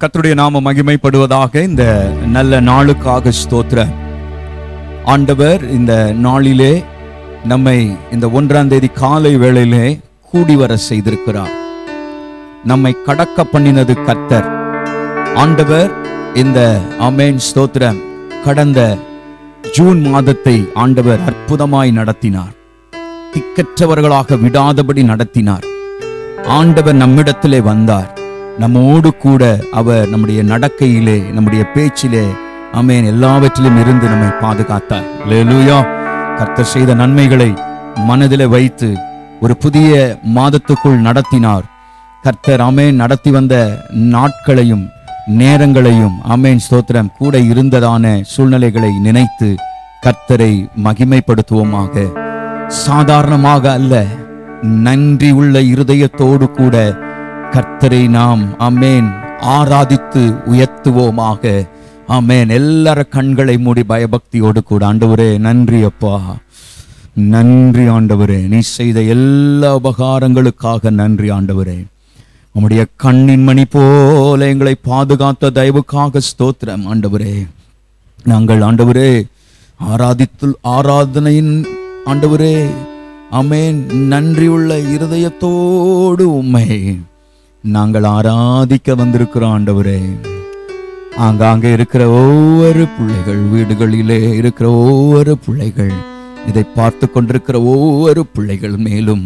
கர்த்தருடைய நாம மகிமைப்படுவதாக இந்த நல்ல நாளுக்காக ஸ்தோத்திரம் ஆண்டவர் இந்த நாளிலே நம்மை இந்த ஒன்றாம் தேதி காலை வேளையிலே கூடி வர செய்திருக்கிறார் நம்மை கடக்க பண்ணினது கர்த்தர் ஆண்டவர் இந்த அமேன் ஸ்தோத்திரம் கடந்த ஜூன் மாதத்தை ஆண்டவர் அற்புதமாய் நடத்தினார் திக்கற்றவர்களாக விடாதபடி நடத்தினார் ஆண்டவர் நம்மிடத்திலே வந்தார் நம்மோடு கூட அவர் நம்முடைய நடக்கையிலே நம்முடைய பேச்சிலே அமேன் எல்லாவற்றிலும் இருந்து நம்மை பாதுகாத்தார் லேலூயா கர்த்தர் செய்த நன்மைகளை மனதிலே வைத்து ஒரு புதிய மாதத்துக்குள் நடத்தினார் கர்த்தர் அமேன் நடத்தி வந்த நாட்களையும் நேரங்களையும் அமேன் ஸ்தோத்திரம் கூட இருந்ததான சூழ்நிலைகளை நினைத்து கர்த்தரை மகிமைப்படுத்துவோமாக சாதாரணமாக அல்ல நன்றி உள்ள இருதயத்தோடு கூட கர்த்தரை நாம் அமேன் ஆராதித்து உயர்த்துவோமாக ஆமேன் எல்லார கண்களை மூடி பயபக்தியோடு கூட ஆண்டவரே நன்றி அப்பா நன்றி ஆண்டவரே நீ செய்த எல்லா உபகாரங்களுக்காக நன்றி ஆண்டவரே உம்முடைய கண்ணின் மணி போல எங்களை பாதுகாத்த தயவுக்காக ஸ்தோத்திரம் ஆண்டவரே நாங்கள் ஆண்டவரே ஆராதித்து ஆராதனையின் ஆண்டவரே அமேன் நன்றியுள்ள இருதயத்தோடு உம்மை நாங்கள் ஆராதிக்க வந்திருக்கிறோம் ஆண்டவரே ஆங்காங்கே இருக்கிற ஒவ்வொரு பிள்ளைகள் வீடுகளிலே இருக்கிற ஒவ்வொரு பிள்ளைகள் இதை பார்த்து கொண்டிருக்கிற ஒவ்வொரு பிள்ளைகள் மேலும்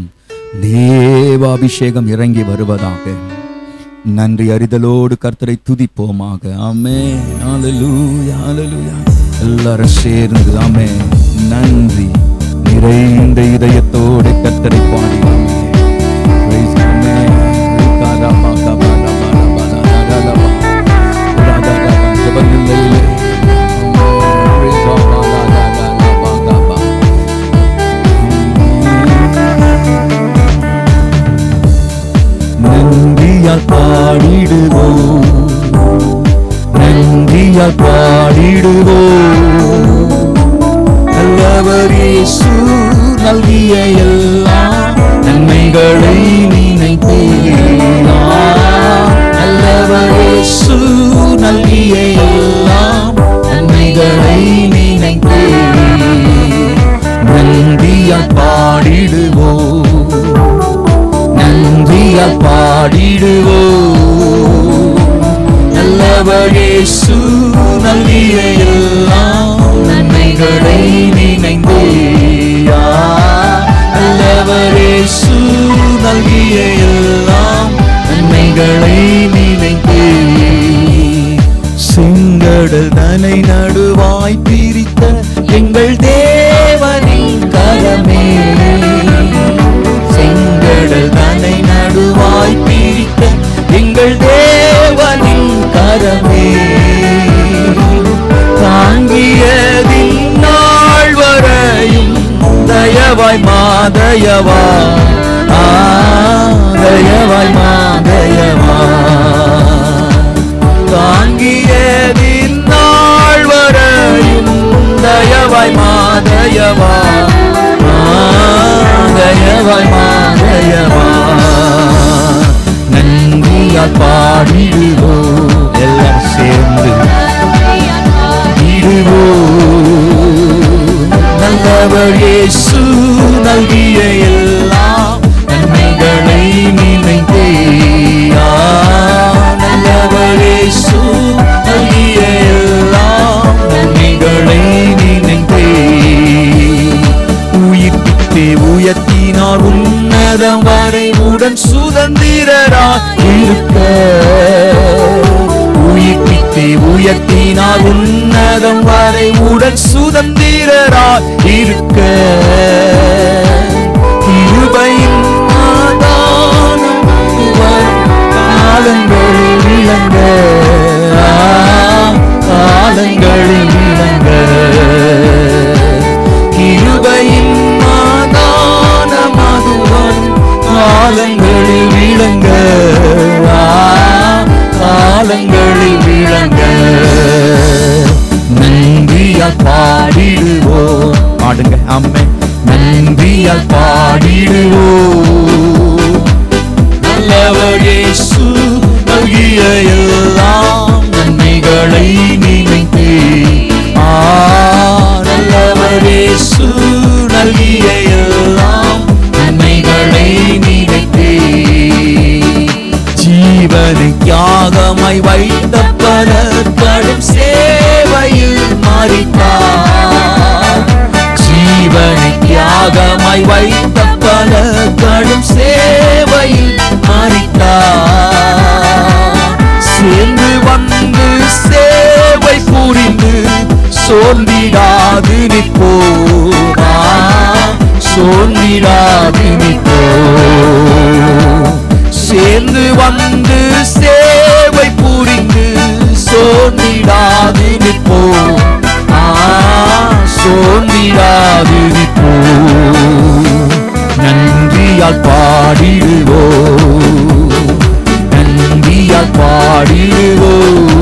தேவாபிஷேகம் இறங்கி வருவதாக நன்றி அறிதலோடு கர்த்தரை துதிப்போமாக ஆமே ஹalleluya ஹalleluya எல்லாரும் சேர்ந்து ஆமே நன்றி நிறைந்த இதயத்தோடு கர்த்தரை பாடினோம் Praise the name. கரபா, கபா, லபா, லபா, law, law, லபா. Radha, Radha, ஜெபநிலையிலே. Praise the Lord. லா, லா, லா, லபா, கபா. நன்றியால் பாடிடுவோம் நன்றியால் பாடிடுவோம் நல்லவர் இயேசு நல்கிய எல்லா நன்மைகளை நினைத்தீரா நல்லவர் இயேசு நல்கிய எல்லா நன்மைகளை நினைத்தே நன்றியால் பாடிடுவோம் நன்றியால் பாடிடுவோம் நல்லவர் இயேசு நல்கிய எல்லாம் நன்மைகளை நினைந்தேயா நல்லவர் இயேசு நல்கிய எல்லாம் நன்மைகளை நினைத்தே செங்கடல் தனை நடுவாய் பிரித்த எங்கள் தேவனின் கரமே செங்கடல் தனை நடுவாய் பிரித்த எங்கள் தேவனின் கரமே தாங்கியதின் நாள் வரையும் தயவாய் மாதயவா ஆ, தயவாய் மாதயவா தாங்கியதின் நாள் வரையும் தயவாய் மாதயவா ஆ, தயவாய் மாதயவா நன்றியால் பாடிடுவோ எல்லாம் சேர்ந்து இடுவோ நல்லவர் இயேசு நல்கிய எல்லாம் நன்மைகளை நினைத்தேயா நல்லவர் இயேசு நல்கிய எல்லாம் நன்மைகளை நினைத்தே உயிர்ப்பித்தே உயர்த்தினார் உன்னதம் வரை உடன் சுதந்திரரா இருக்க உயிர்ப்பித்தே உயர்த்தினார் உன்னதம் வரை உடன் சுதந்திரரா இருக்க கிருபையின் ஆதாரம் வரும் காலங்களில் விளங்க ஆ, காலங்களில் விளங்க கிருபையின் மாதானமது வரும் காலங்களில் விளங்க ஆ, காலங்களில் விளங்க நன்றியால் பாடிடுவோம் பாடுங்க அம்மே நன்றியால் பாடிடுவோம் நல்லவர் இயேசு நல்கிய எல்லாம் பல கடும் சேவையில் மாறித்தார் ஜீவனை தியாகமாய் வைத்த பல கடும் சேவையில் மாறித்தார் சேர்ந்து வந்து சேவை புரிந்து சோர்ந்திடாது நிற்போமா சோர்ந்திடாது நிற்போ சேர்ந்து வந்து சேவை புரிந்து சோர்ந்திடாது நிற்போ ஆ சோர்ந்திடாது நிற்போ நன்றியால் பாடிடுவோ நன்றியால் பாடிடுவோ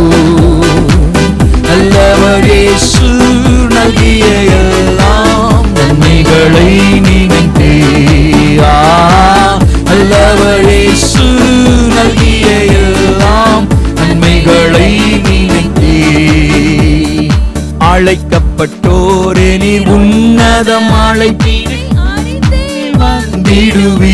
நல்லவர் இயேசு நல்கிய எல்லாம் நன்மைகளை நினைத்தே ஆ, நல்லவர் இயேசு நல்கிய எல்லாம் நன்மைகளை நினைத்தே அழைக்கப்பட்டோரே நீ உன்னதம் அழைப்பீரே வந்திடுவீ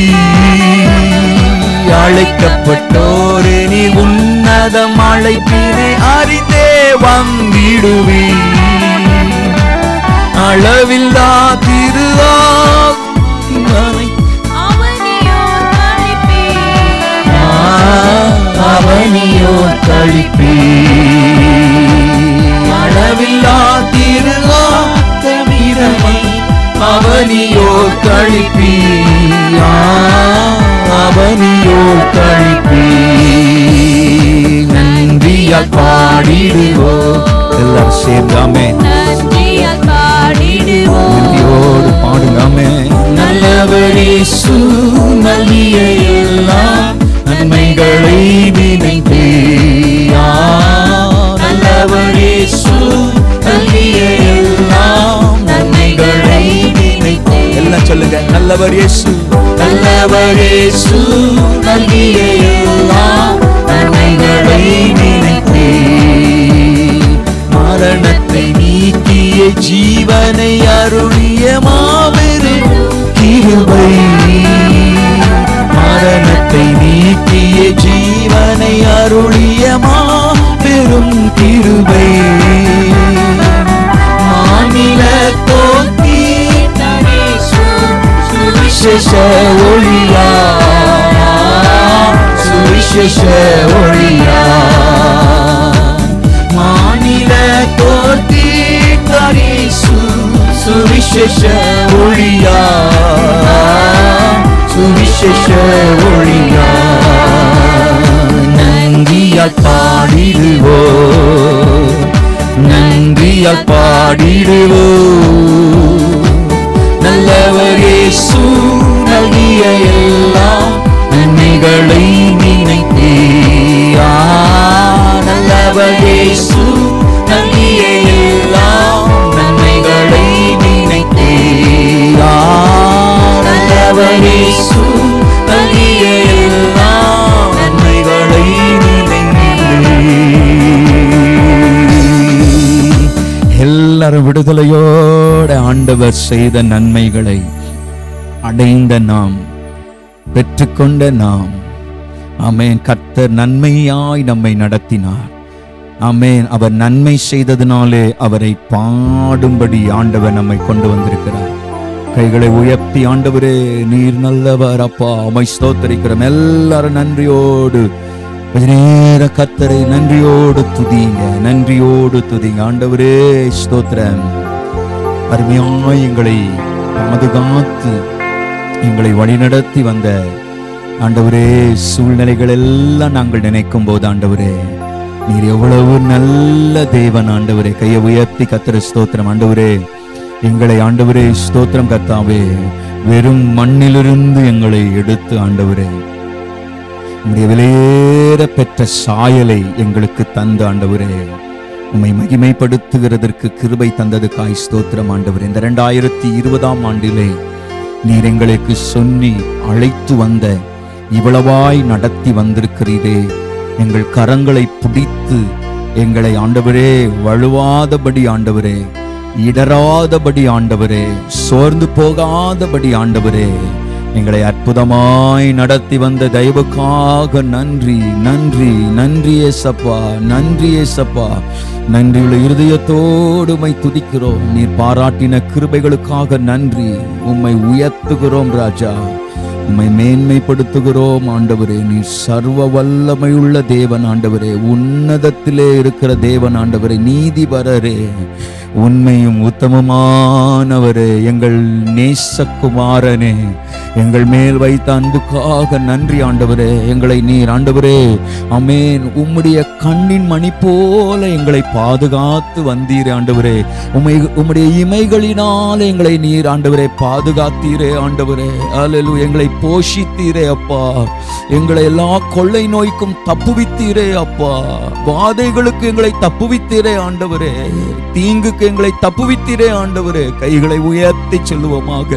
அழைக்கப்பட்டோரே நீ உன்னதம் அழைப்பீரே அறிந்தே வந்திடுவீ அளவில்லா திருவானை அவனியோ கழிப்பீ அளவில்லா திருவாத்தமிரமை அவனியோ கழிப்பீ அவனியோ கழிப்பீ நன்றியால் பாடிடுவோ எல்லாரும் சேர்ந்தாமே நன்றியோடு பாடுங்காமே நல்லவரேசு நல்கிய எல்லாம் நன்மைகளை நினைத்தே ஆ, நல்லவரேசு நல்கிய எல்லாம் நன்மைகளை நினைத்தே எல்லாம் சொல்லுங்க நல்லவர் இயேசு நல்லவர் இயேசு நல்கிய எல்லாம் நன்மைகளை நினைத்தே மரணத்தை நீக்கிய ஜீவனை அருளிய மாபெரும் கிருபை மரணத்தை நீக்கிய ஜீவனை அருளிய மாபெரும் கிருபை மாநில தோத்தி சுவிசேஷ ஒளியா சுவிசேஷ ஒளியா மாநில தோத்தி கரீசு சுவிசேஷ ஒளியா சுவிசேஷ ஒளியா நந்தியால் பாடிடுவோ நந்தியால் பாடிடுவோ நல்லவர் இயேசு நல்கிய எல்லாம் நன்மைகளை நினைத்தே ஆ, நல்லவர் இயேசு நல்கிய எல்லாம் நன்மைகளை நினைத்தே ஆ, நல்லவர் இயேசு நல்கிய எல்லாம் நன்மைகளை நினைத்தே எல்லாரும் விடுதலையோட ஆண்டவர் செய்த நன்மைகளை அடைந்த நாம் பெற்றுக்கொண்ட நாம் ஆமென் கர்த்தர் நன்மையாய் நம்மை நடத்தினார் ஆமென் அவர் நன்மை செய்ததினாலே அவரை பாடும்படி ஆண்டவர் நம்மை கொண்டு வந்திருக்கிறார் கைகளை உயர்த்தி ஆண்டவரே நீர் நல்லவர் அப்பா அமை ஸ்தோத்தரிக்கிறோம் எல்லாரும் நன்றியோடு கொஞ்ச நேர கத்தரை நன்றியோடு துதிங்க நன்றியோடு துதிங்க ஆண்டவரே ஸ்தோத்திரம் அருமையாய் எங்களை பாதுகாத்து எங்களை வழிநடத்தி வந்த ஆண்டவரே சூழ்நிலைகள் எல்லாம் நாங்கள் நினைக்கும் போது ஆண்டவரே நீர் எவ்வளவு நல்ல தேவன் ஆண்டவரே கையை உயர்த்தி கத்திர ஸ்தோத்திரம் ஆண்டவரே எங்களை ஆண்டவரே ஸ்தோத்திரம் கத்தாவே வெறும் மண்ணிலிருந்து எங்களை எடுத்து ஆண்டவரே உம்முடைய விலையேற பெற்ற சாயலை எங்களுக்கு தந்த ஆண்டவரே உம்மை மகிமைப்படுத்துகிறதற்கு கிருபை தந்ததுக்காய் ஸ்தோத்திரம் ஆண்டவரே இந்த ரெண்டாயிரத்தி இருபதாம் ஆண்டிலே நீர் எங்களுக்கு சொல்லி அழைத்து வந்த இவ்வளவாய் நடத்தி வந்திருக்கிறீரே எங்கள் கரங்களை பிடித்து எங்களை ஆண்டவரே வழுவாதபடி ஆண்டவரே இடராதபடி ஆண்டவரே சோர்ந்து போகாதபடி ஆண்டவரே எங்களை அற்புதமாய் நடத்தி வந்த தயவுக்காக நன்றி நன்றி நன்றி ஏசப்பா நன்றி ஏசப்பா நன்றியுள்ள இருதயத்தோடு உம்மை துதிக்கிறோம் நீர் பாராட்டின கிருபைகளுக்காக நன்றி உம்மை உயர்த்துகிறோம் ராஜா உம்மை மேன்மைப்படுத்துகிறோம் ஆண்டவரே நீ சர்வ வல்லமையுள்ள தேவன் ஆண்டவரே உன்னதத்திலே இருக்கிற தேவன் ஆண்டவரே நீதிபரரே உண்மையும் உத்தமமானவரே எங்கள் நேசகுமாரனே எங்கள் மேல் வைத்த அன்புக்காக நன்றி ஆண்டவரே எங்களை நீர் ஆண்டவரே அமேன் உம்முடைய கண்ணின் மணி போல எங்களை பாதுகாத்து வந்தீரே ஆண்டவரே உம்மை உம்முடைய இமைகளினால் எங்களை நீர் ஆண்டவரே பாதுகாத்தீரே ஆண்டவரே அல்லேலூ எங்களை போஷித்தீரே அப்பா எங்களை எல்லா கொள்ளை நோய்க்கும் தப்புவித்தீரே அப்பா வாதைகளுக்கு எங்களை தப்புவித்தீரே ஆண்டவரே தீங்குக்கு எங்களை தப்புவித்தீரே ஆண்டவரே கைகளை உயர்த்தி செல்லுவோமாக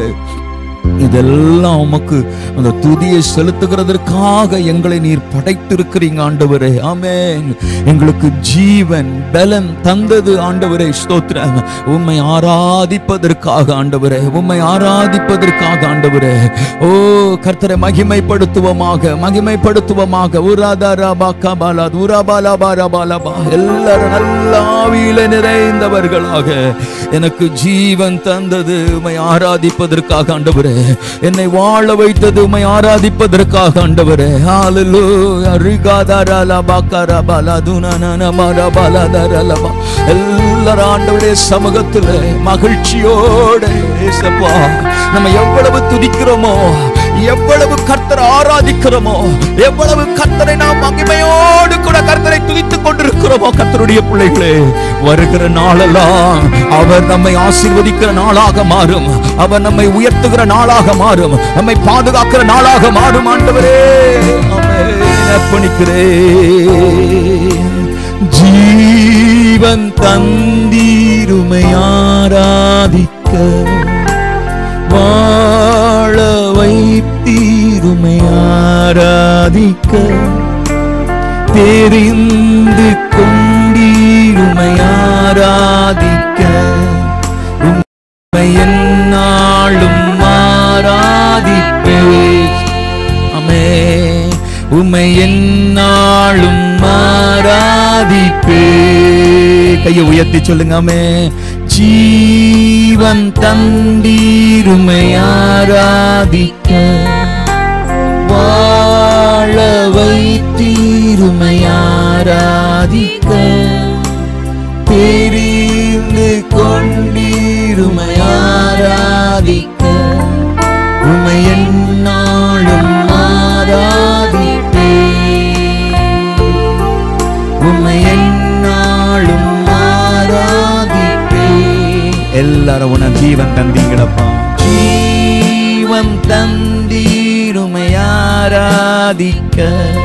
இதெல்லாம் உமக்கு அந்த துதியை செலுத்துகிறதற்காக எங்களை நீர் படைத்திருக்கிறீங்க ஆண்டவரே ஆமென் எங்களுக்கு ஜீவன் பலன் தந்தது ஆண்டவரே ஸ்தோத்திரம் உம்மை ஆராதிப்பதற்காக ஆண்டவரே உம்மை ஆராதிப்பதற்காக ஆண்டவரே ஓ கர்த்தரை மகிமைப்படுத்துவோமாக மகிமைப்படுத்துவோமாக உராதாராபா கபாலா உராபாலா பாராபாலாபா எல்லாரும் நல்ல ஆவியில நிறைந்தவர்களாக எனக்கு ஜீவன் தந்தது உம்மை ஆராதிப்பதற்காக ஆண்டவரே என்னை வாழ வைத்தது உம்மை ஆராதிப்பதற்காக ஆண்டவரே ஹalleluya ரிகாதாரலா பாக்கரா பாலா துனனன மரா பாலா தரலபா எல்லாரும் ஆண்டவரே சமூகத்துல மகிழ்ச்சியோட ஏசப்பா நம்ம எவ்வளவு துதிக்கிறோமோ எவ்வளவு கர்த்தரை ஆராதிக்கிறோமோ எவ்வளவு கர்த்தரை நாம் மகிமையோடு கூட கர்த்தரை துதித்துக் கொண்டிருக்கிறோமோ கர்த்தருடைய பிள்ளைகளே வருகிற நாளெல்லாம் அவர் நம்மை ஆசீர்வதிக்கிற நாளாக மாறும் அவர் நம்மை உயர்த்துகிற நாளாக மாறும் நம்மை பாதுகாக்கிற நாளாக மாறும் ஆண்டவரே ஆமென். அர்ப்பணிக்கிறேன் ஜீவன் தந்தீருமை ஆராதிக்க வாழ வைத்தீருமை ஆராதிக்க தெரிந்து கொண்டீருமை ஆராதிக்க உண்மை என்னாலும் ஆராதிப்பே அமே உம்மை என்னாளும் ஆராதிப்பே கையை உயர்த்தி சொல்லுங்க அமே ஜீவன் தந்தீருமை ஆராதிக்க வாழ வைத்தீருமை ஆராதிக்க தெரிந்து கொண்டீருமை ஆராதிக்க உமை என்னாலும் ஆராதிப்பே உமை என்னாலும் ஆராதிப்பே எல்லாரும் உன ஜீவன் தந்தீங்களப்பா ஜீவன் தந்தீருமை ஆராதிக்க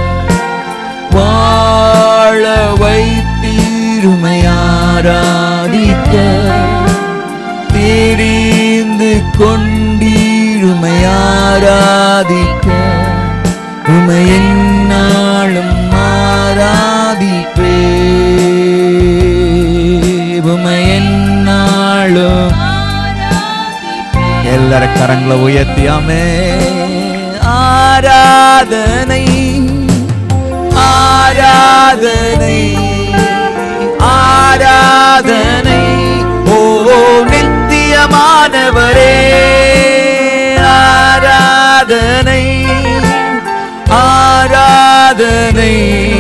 வாழ வைத்தீருமை ஆராதிக்க தெரிந்து கொண்டீருமை ஆராதிக்க உமை என்னாலும் ஆராதிப்பே உமை என்னாலும் எல்லார கரங்களை உயர்த்தியாமே ஆராதனை ஆராதனை ஆராதனை ஓ நித்தியமானவரே ஆராதனை ஆராதனை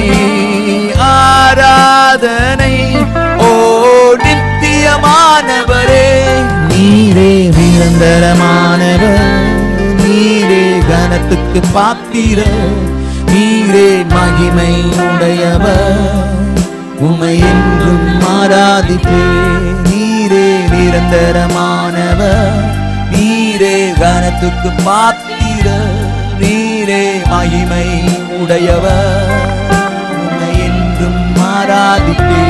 ஆராதனை ஓ நித்தியமானவரே நீரே நிரந்தரமானவர் நீரே கனத்துக்கு பாத்திர நீரே மகிமை உடையவர் உமை என்றும் ஆராதிப்பே நீரே நிரந்தரமானவர் நீரே கனத்துக்கு பாத்திர நீரே மகிமை உடையவர் உமை என்றும் ஆராதிப்பே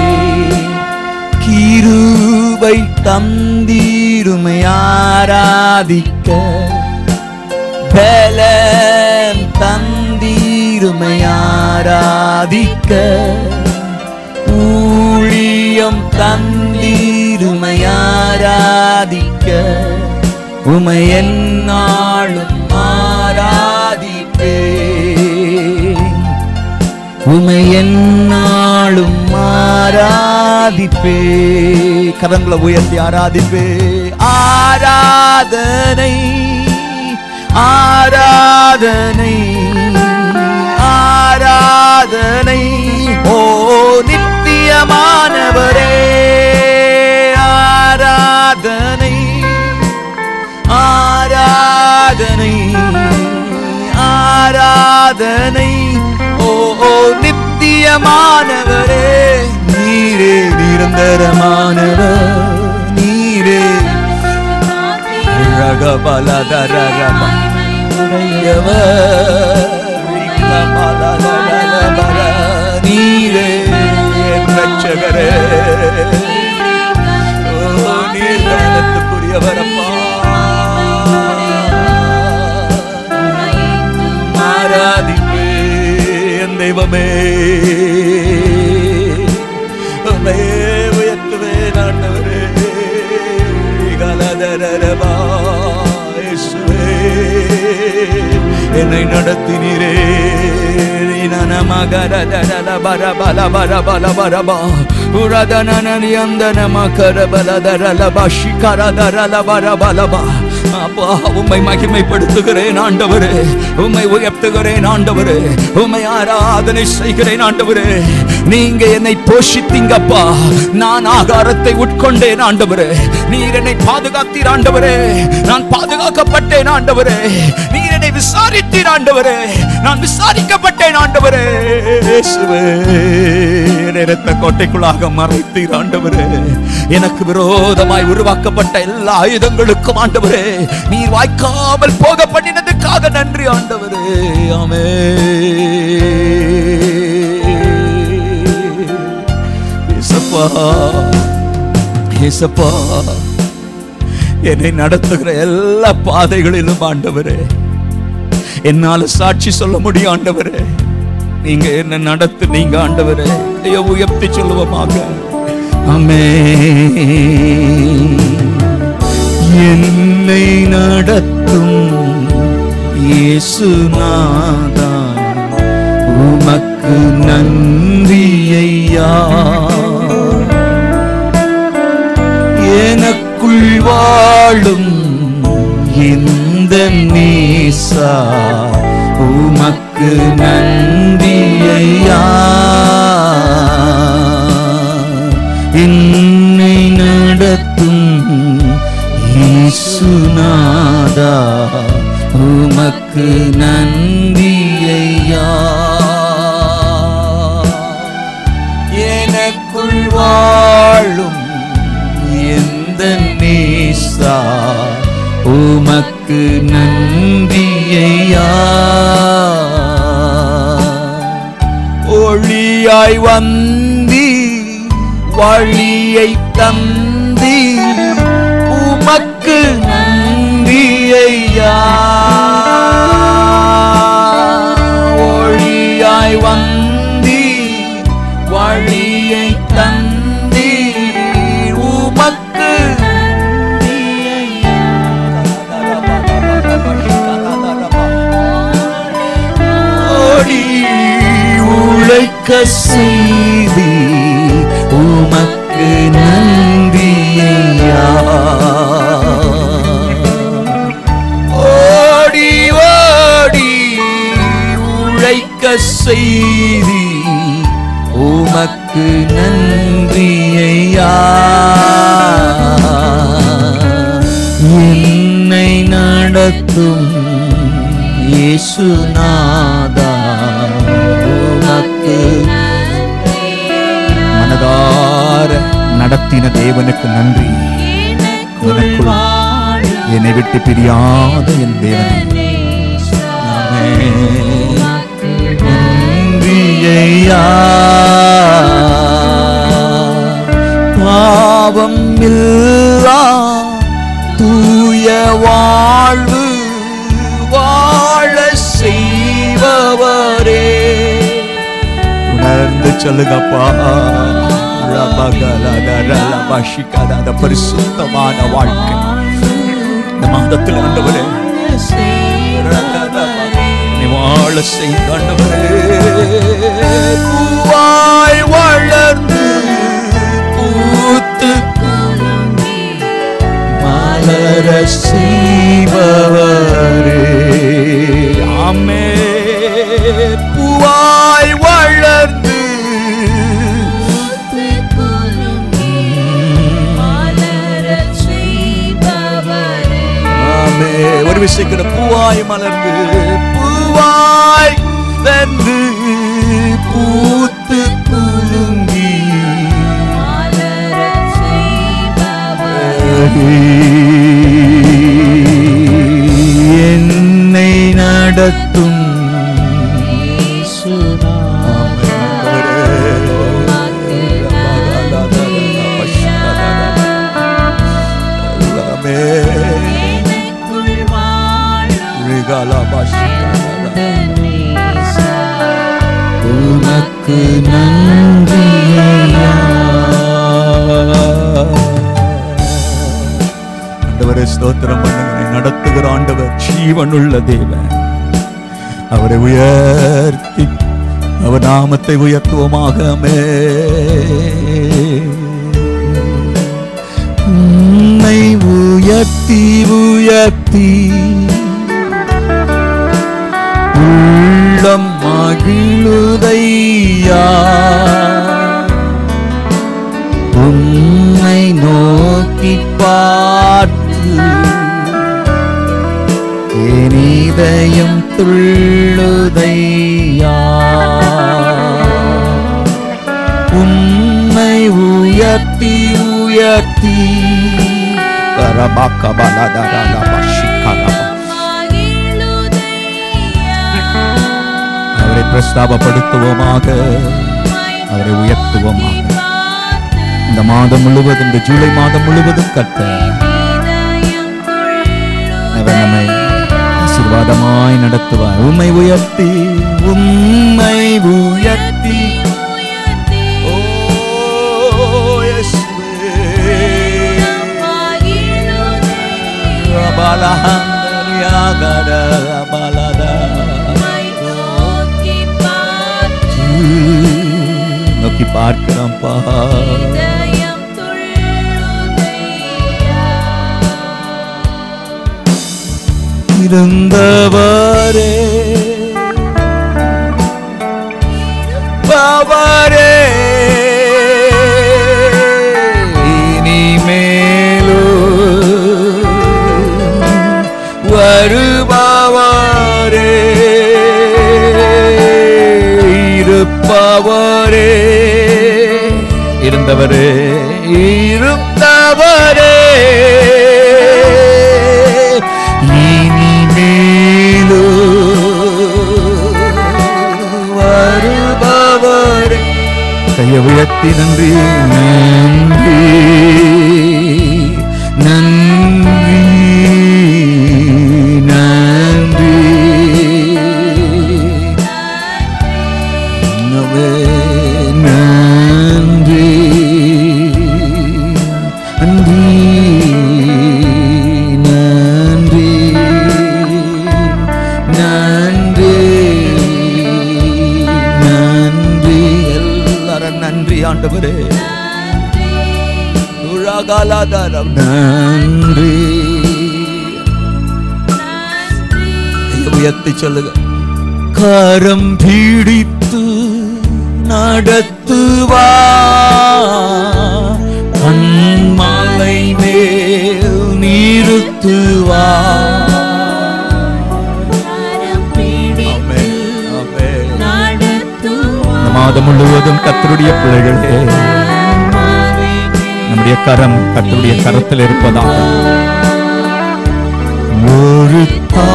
கிருபை தந்தீருமை ஆராதிக்க பலம் தந்தீருமை ஆராதிக்க ஊழியம் தந்தீருமை ஆராதிக்க உமை என்னாலும் ஆராதிக்க உமை என்னாலும் ஆராதிப்பே கரங்களை உயர்த்தி ஆராதிப்பே ஆராதனை ஆராதனை ஆராதனை ஓ நித்தியமானவரே ஆராதனை ஆராதனை ஆராதனை ஓ ஓ நித்தியமானவரே நீரே நிரந்தரமானவர் நீரே ரகபலதரரப உடையவர் நீரே என் ரட்சகரே ஓ, நீர் கவனத்துக்குரியவரப்பா ஆராதிப்பே என் தெய்வமே உம்மை உயர்த்துவேன் ஆண்டவரே கலதரரபா இயேசுவே என்னை நடத்தினீரே அப்பா உம்மை மகிமைப்படுத்துகிறேன் ஆண்டவரே உம்மை உயர்த்துகிறேன் ஆண்டவரே உம்மை ஆராதனை செய்கிறேன் ஆண்டவரே நீங்க என்னை போஷித்தீங்கப்பா நான் ஆகாரத்தை உட்கொண்டேன் ஆண்டவரே நீர் என்னை பாதுகாத்தீர் ஆண்டவரே நான் பாதுகாக்கப்பட்டேன் ஆண்டவரே நீர் என்னை விசாரித்தீர் ஆண்டவரே நான் விசாரிக்கப்பட்டேன் ஆண்டவரே இயேசுவே என்னை இரத்த கோட்டைக்குள்ளாக மறைத்தீர் ஆண்டவரே எனக்கு விரோதமாய் உருவாக்கப்பட்ட எல்லா ஆயுதங்களுக்கும் ஆண்டவரே நீர் வாய்க்காமல் போக பண்ணினதுக்காக நன்றி ஆண்டவரே ஆமே ஏசப்பா ஏசப்பா என்னை நடத்துகிற எல்லா பாதைகளிலும் ஆண்டவரே என்னால சாட்சி சொல்ல முடியும் ஆண்டவரே நீங்க என்ன நடத்து நீங்க ஆண்டவரே ஐயோ உயர்த்தி சொல்லுவோமாக அமே என்னை நடத்தும் இயேசுநாதா உமக்கு நன்றி ஐயா எனக்குள் வாழும் இந்த நேசா உமக்கு நன்றி ஐயா என்னை நடத்தும் இயேசுநாதா உமக்கு நன்றி ஐயா எனக்குள் வாழும் எந்த நேசா உமக்கு நன்றி ஐயா ஒளியாய் வந்தி வழியை தந்தி உமக்கு நன்றி ஐயா ஒளியாய் வந்தி வழியை தந்தி உமக்கு நன்றி ஐயா. ஓடி உழைக்க செய்தி உமக்கு நன்றி ஐயா. ஓடி ஓடி உழைக்க செய்தி உமக்கு நன்றி ஐயா என்னை நடத்தும் இயேசுநாதா உமக்கு மனதார நடத்தின தேவனுக்கு நன்றி எனக்குள் என்னை விட்டு பிரியாத என் தேவனே நன்றி ஐயா பாவம் இல்லா தூய வாழ்வு வாழ செய்பவரே உணர்ந்து சொல்லுங்கப்பா ரபகலகரலபஷிகத பரிசுத்தமான வாழ்க்கை இந்த மாதத்தில் ஆண்டவரே நீ வாழ செய்தாண்டவரே பூவாய் வளர்ந்து பூத்து மலர செய்பவரே ஆமே பூவாய் வளர்ந்து ஆமே ஒரு விஷயக்கிற பூவாய் மலர்ந்து பூவாய் வென்று பூத்து குலுங்கி என்னை நடத்தும் உனக்கு நன்றி ஆண்டவரே ஸ்தோத்திரம் பண்ணுங்க நடத்துகிற ஆண்டவர் ஜீவனுள்ள தேவன் அவரை உயர்த்தி அவர் நாமத்தை உயர்த்துவோமாக அமே உன்னை உயர்த்தி உயர்த்தி உள்ளம் மகிழுதையா உன்னை நோக்கி பார்த்து என் இதயம் துள்ளுதையா உன்னை உயர்த்தி உயர்த்தி அவரை பிரஸ்தாபப்படுத்துவோமாக அவரை உயர்த்துவோமாக இந்த மாதம் முழுவதும் இந்த ஜூலை மாதம் முழுவதும் கத்த அவர் நம்மை ஆசீர்வாதமாய் நடத்துவார் உம்மை உயர்த்தி உம்மை உயர்த்தி ஓ இயேசுவே. ரபலஹந்தரியாகட ரபலதா. நோக்கி பார்க்கிறோம் பா இருந்தவரே பவரே இனிமேலோ வருபவரே இருப்பவரே இருந்தவரே இருந்தவரே இனிமேலோ வருபவரே கையை உயர்த்தி நன்றி நன்றி நன்றி நன்றி நவே நன்றி நன்றி நன்றி நன்றி நன்றி எல்லாரும் நன்றி ஆண்டவரே உலகாலாதாரம் நன்றி கையை உயர்த்தி சொல்லுங்க கரம் பிடித்து நடத்துவா கண்மலை மேல் நிறுத்துவா ஆமென், ஆமென். இந்த மாதம் முழுவதும் கத்தருடைய பிள்ளைகளே நம்முடைய கரம் கத்தருடைய கரத்தில் இருப்பதாக ஒரு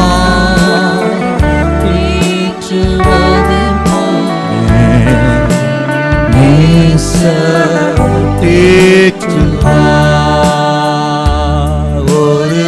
ஒரு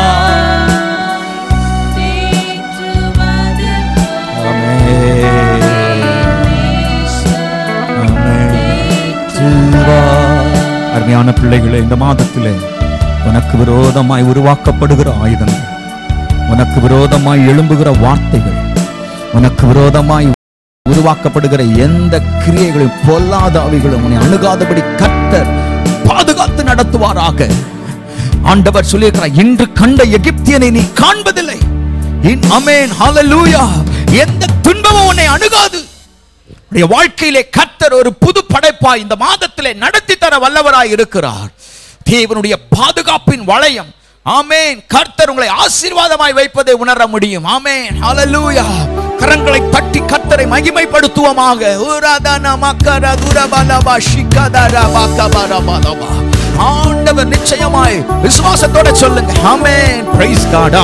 அருமையான பிள்ளைகளே இந்த மாதத்திலே உனக்கு விரோதமாய் உருவாக்கப்படுகிற ஆயுதங்கள் உனக்கு விரோதமாய் எழும்புகிற வார்த்தைகள் உனக்கு விரோதமாய் உருவாக்கப்படுகிற எந்த கிரியைகளும் பொல்லாத ஆவிகளும் உன்னை அணுகாதபடி கர்த்தர் பாதுகாத்து நடத்துவாராக ஆண்டவர் சொல்லியிருக்கிறார் இன்று கண்ட எகிப்தியனை நீ காண்பதில்லை இன் அமேன் ஹalleluya எந்த துன்பமும் உன்னை அணுகாது உடைய வாழ்க்கையிலே கர்த்தர் ஒரு புது படைப்பாய் இந்த மாதத்திலே நடத்தி தர வல்லவராய் இருக்கிறார் தேவனுடைய பாதுகாப்பின் வளையம் ஆமென் கர்த்தர் உங்களை ஆசீர்வாதமாய் வைப்பதை உணர முடியும் ஆமென் ஹalleluya கரங்களை தட்டி கர்த்தரை மகிமைப்படுத்துவோமாக உரதன மக்கர துரபலபா ஷிகதர பக்கபரபலபா ஆண்டவர் நிச்சயமாய் விசுவாசத்தோட சொல்லுங்க ஆமென் பிரைஸ் காட்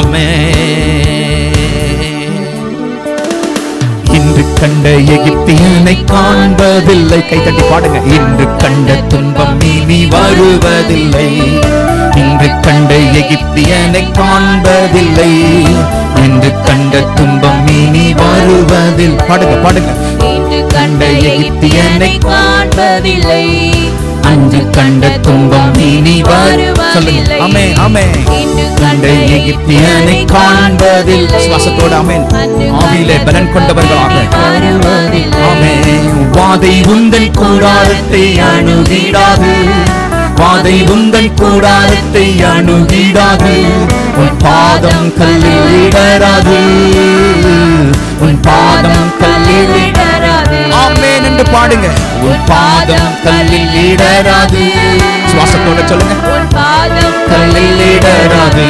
ஆமென் இன்று கண்ட எகிப்தியனை காண்பதில்லை கை தட்டி பாடுங்க இன்று கண்ட துன்பம் இனி வருவதில்லை இன்று கண்ட எகிப்தியனை காண்பதில்லை இன்று கண்ட துன்பம் இனி வருவதில் பாடுங்க பாடுங்க இன்று கண்ட எகிப்தியனை காண்பதில்லை அன்று கண்ட துன்பம் இனி வரும் சொல்லுங்க ஆமே ஆமே இன்று கண்ட எகிப்தியனை காண்பதில் சுவாசத்தோடு ஆமென் ஆவியிலே பலன் கொண்டவர்களாக வருவதில்லை ஆமே வாதை உந்தன் கூடாரத்தை அணுகிடாது வாதை உந்தன் கூடாரத்தை அணுகிடாது உன் பாதம் கல்லில் இடராது உன் பாதம் கல்லில் இட- இடராது ஆமென் என்று பாடுங்க உன் பாதம் கல்லில் இடராது சுவாசத்தோட சொல்லுங்க உன் பாதம் கல்லில் இடராது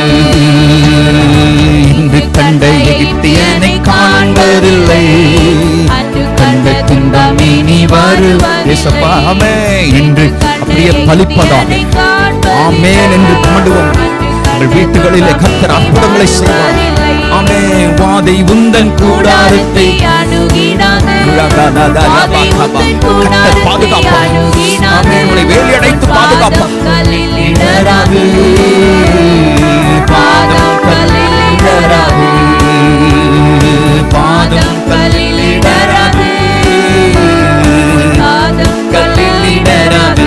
இன்று கண்ட எகிப்தியனை காண்பதில்லை அன்று கண்ட துன்பம் இனி வருவதேசப்பா ஆமே இன்று அப்படியே பலிப்பதாக ஆமேன் என்று பாடுவோம் உங்கள் வீட்டுகளிலே கத்தர் அற்புதங்களை செய்வார் ஆமே வாதை உந்தன் கூடாரத்தை அணுகிடாது வாதை உந்தன் கத்தர் பாதுகாப்பார் ஆமே உங்களை வேலி அடைத்து பாதுகாப்பார் கல்லில் இடராது பாதம் கல்லில் இடராது பாதம் கல்லில் இடராது பாதம் கல்லில் இடராது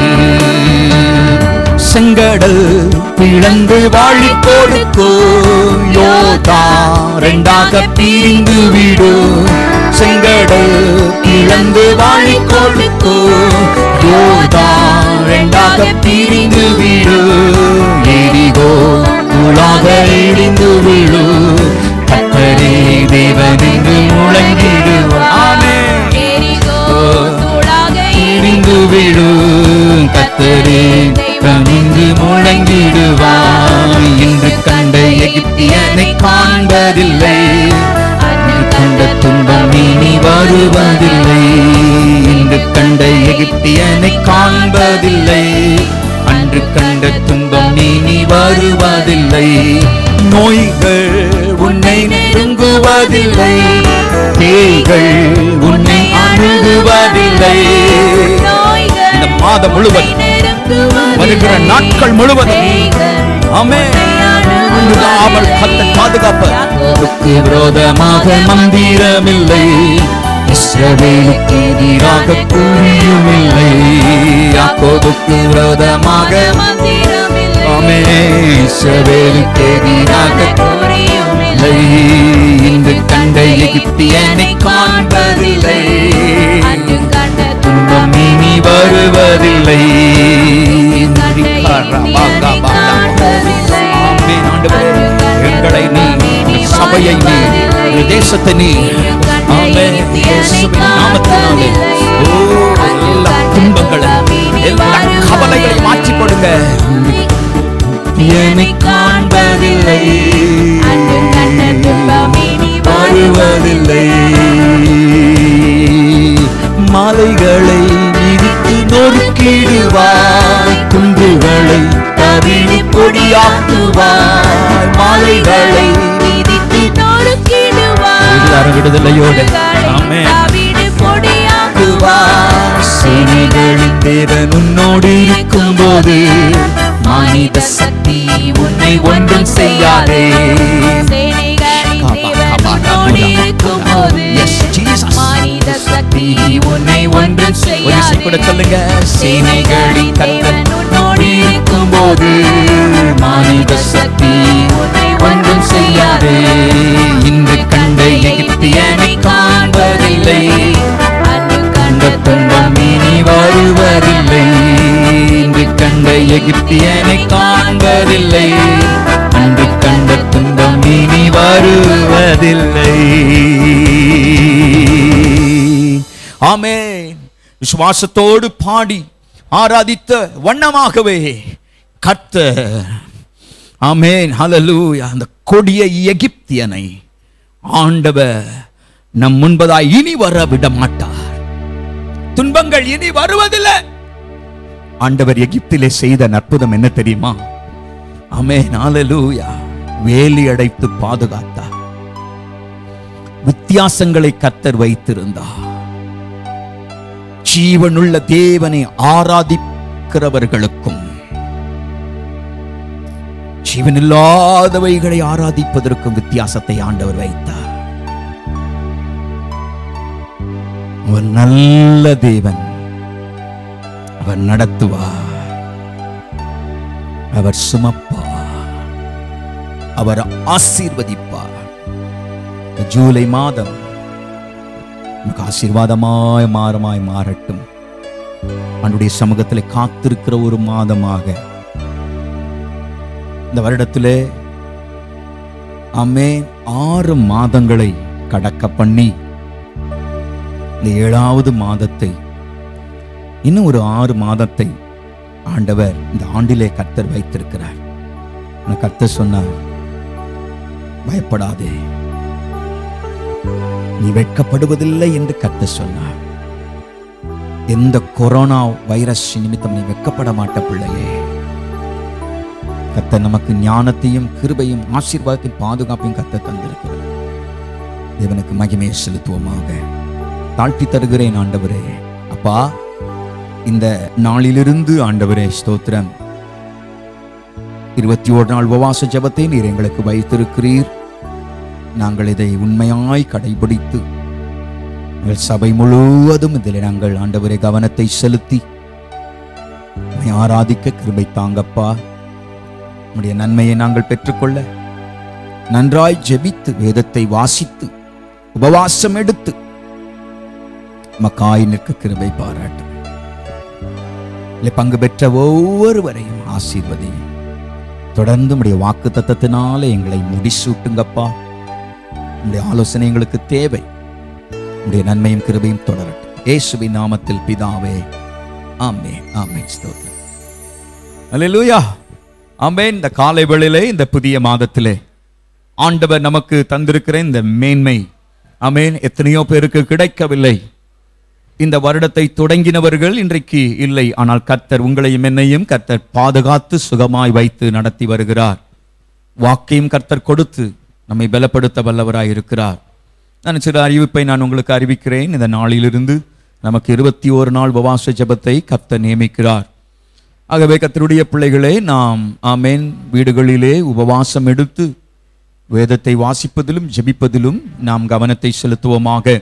செங்கடல் பிளந்து வாழி கொடுக்கோ யோதா ரெண்டாக பிரிந்து விடு செங்கடல் பிளந்து வாழி கொடுக்கோ யோதா ரெண்டாக பிரிந்து விடு எரிகோ உலாக இடிந்து விடு கத்தரே தேவனென்று முழங்கிடுவார் ஆமென் எரிகோ தூளாக இடிந்து விடு கத்தரே கனிந்து முழங்கிடுவாய் இன்று கண்ட எகிப்தியனை காண்பதில்லை இன்று கண்ட துன்பம் இனி வருவதில்லை இன்று கண்ட எகிப்தியனை காண்பதில்லை அன்று கண்ட துன்பம் இனி வருவதில்லை நோய்கள் உன்னை நெருங்குவதில்லை பேய்கள் உன்னை அணுகுவதில்லை இந்த மாதம் முழுவதும் வருகிற நாட்கள் முழுவதும் ஆமே அவள் கத்த பாதுகாப்பு விரோதமாக மந்திரமில்லை இஸ்ரவேலுக்கு எதிராக கூறியுமில்லை யாக்கோபுக்கு விரோதமாக ஆமே இஸ்ரவேலுக்கு எதிராக இல்லை இன்று கண்ட எகிப்தியனை காண்பதில்லை துன்பம் இனி வருவதில்லை ஆமென் ஆண்டவரே எங்களை நீ இந்த சபையை நீ இந்த தேசத்தை நீ ஆமென் இயேசுவின் நாமத்தினாலே ஓ எல்லா துன்பங்களை எல்லா கவலைகளை மாற்றி கொடுங்க என்னை காண்பதில்லை வருவதில்லை மலைகளை இடித்து நொறுக்கிடுவாய் குன்றுகளை தவிழி பொடியாக்குவாய் மலைகளை எல்லாரும் விடுதலையோடு ஆமென் ஆக்குவாய் சேனைகளின் தேவன் உன்னோடு இருக்கும்போது மனித சக்தி உன்னை ஒன்றும் செய்யாதே Yes, Jesus. சக்தி உன்னை ஒன்றும் செய்ய கூட சொல்லுங்க சேனைகளின் கத்தன் உன்னோடு இருக்கும்போது மனித சக்தி ஒன்றும் செய்யாதே இன்று கண்ட எகிப்தியனை காண கண்ட எகிப்தியனை காண்பதில்லை அன்று கண்ட துன்பம் இனி வருவதில்லை ஆமென் விசுவாசத்தோடு பாடி ஆராதித்த வண்ணமாகவே கர்த்தர் ஆமென் ஹalleluya அந்த கொடிய எகிப்தியனை ஆண்டவர் நம் முன்பதாய் இனி வர விட மாட்டார் துன்பங்கள் இனி வருவதில்லை ஆண்டவர் எகிப்திலே செய்த அற்புதம் என்ன தெரியுமா ஆமென் ஹalleluya வேலி அடைத்து பாதுகாத்தார் வித்தியாசங்களை கத்தர் வைத்திருந்தார் ஜீவனுள்ள தேவனை ஆராதிக்கிறவர்களுக்கும் ஜீவனில்லாதவைகளை ஆராதிப்பதற்கும் வித்தியாசத்தை ஆண்டவர் வைத்தார் அவர் நல்ல தேவன் அவர் நடத்துவார் அவர் சுமப்பார் அவர் ஆசீர்வதிப்பார் இந்த ஜூலை மாதம் உனக்கு ஆசீர்வாதமாய் மாறமாய் மாறட்டும் அவனுடைய சமூகத்தில் காத்திருக்கிற ஒரு மாதமாக இந்த வருடத்திலே அம்மே ஆறு மாதங்களை கடக்க பண்ணி இந்த ஏழாவது மாதத்தை இன்னும் ஒரு ஆறு மாதத்தை ஆண்டவர் இந்த ஆண்டிலே கர்த்தர் வைத்திருக்கிறார் ஆனா கர்த்தர் சொன்னார் பயப்படாதே நீ வெட்கப்படுவதில்லை என்று கர்த்தர் சொன்னார் எந்த கொரோனா வைரஸ் நிமித்தம் நீ வெட்கப்பட மாட்ட பிள்ளையே கர்த்தர் நமக்கு ஞானத்தையும் கிருபையும் ஆசீர்வாதத்தையும் பாதுகாப்பையும் கர்த்தர் தந்திருக்கிறார் தேவனுக்கு மகிமையை செலுத்துவோமாக தாழ்த்தி தருகிறேன் ஆண்டவரே அப்பா இந்த நாளிலிருந்து ஆண்டவரே ஸ்தோத்திரம் இருபத்தி ஓரு நாள் உபவாச ஜெபத்தை நீர் எங்களுக்கு வைத்திருக்கிறீர் நாங்கள் இதை உண்மையாய் கடைபிடித்து எங்கள் சபை முழுவதும் இதில் நாங்கள் ஆண்டவரே கவனத்தை செலுத்தி உம்மை ஆராதிக்க கிருபை தாங்கப்பா உம்முடைய நன்மையை நாங்கள் பெற்றுக்கொள்ள நன்றாய் ஜெபித்து வேதத்தை வாசித்து உபவாசம் எடுத்து மக்காய் நிற்க கிருபை பாராட்டும் இதில் பங்கு பெற்ற ஒவ்வொருவரையும் ஆசீர்வதியும் தொடர்ந்து உடைய வாக்கு தத்தத்தினால எங்களை முடிசூட்டுங்கப்பா உடைய ஆலோசனை எங்களுக்கு தேவை உடைய நன்மையும் கிருபையும் தொடரட்டும் இயேசுவின் நாமத்தில் பிதாவே ஆமே ஆமே ஸ்தோத்திரம் அல்லேலூயா ஆமென் இந்த காலை வேளையிலே இந்த புதிய மாதத்திலே ஆண்டவர் நமக்கு தந்திருக்கிற இந்த மேன்மை ஆமென் எத்தனையோ பேருக்கு கிடைக்கவில்லை இந்த வருடத்தை தொடங்கினவர்கள் இன்றைக்கு இல்லை ஆனால் கர்த்தர் உங்களையும் என்னையும் கர்த்தர் பாதுகாத்து சுகமாய் வைத்து நடத்தி வருகிறார் வாக்கையும் கர்த்தர் கொடுத்து நம்மை பலப்படுத்த வல்லவராய் இருக்கிறார் நான் சில அறிவிப்பை நான் உங்களுக்கு அறிவிக்கிறேன் இந்த நாளிலிருந்து நமக்கு இருபத்தி ஓரு நாள் உபவாச ஜெபத்தை கர்த்தர் நியமிக்கிறார் ஆகவே கர்த்தருடைய பிள்ளைகளே நாம் ஆமேன் வீடுகளிலே உபவாசம் எடுத்து வேதத்தை வாசிப்பதிலும் ஜெபிப்பதிலும் நாம் கவனத்தை செலுத்துவோமாக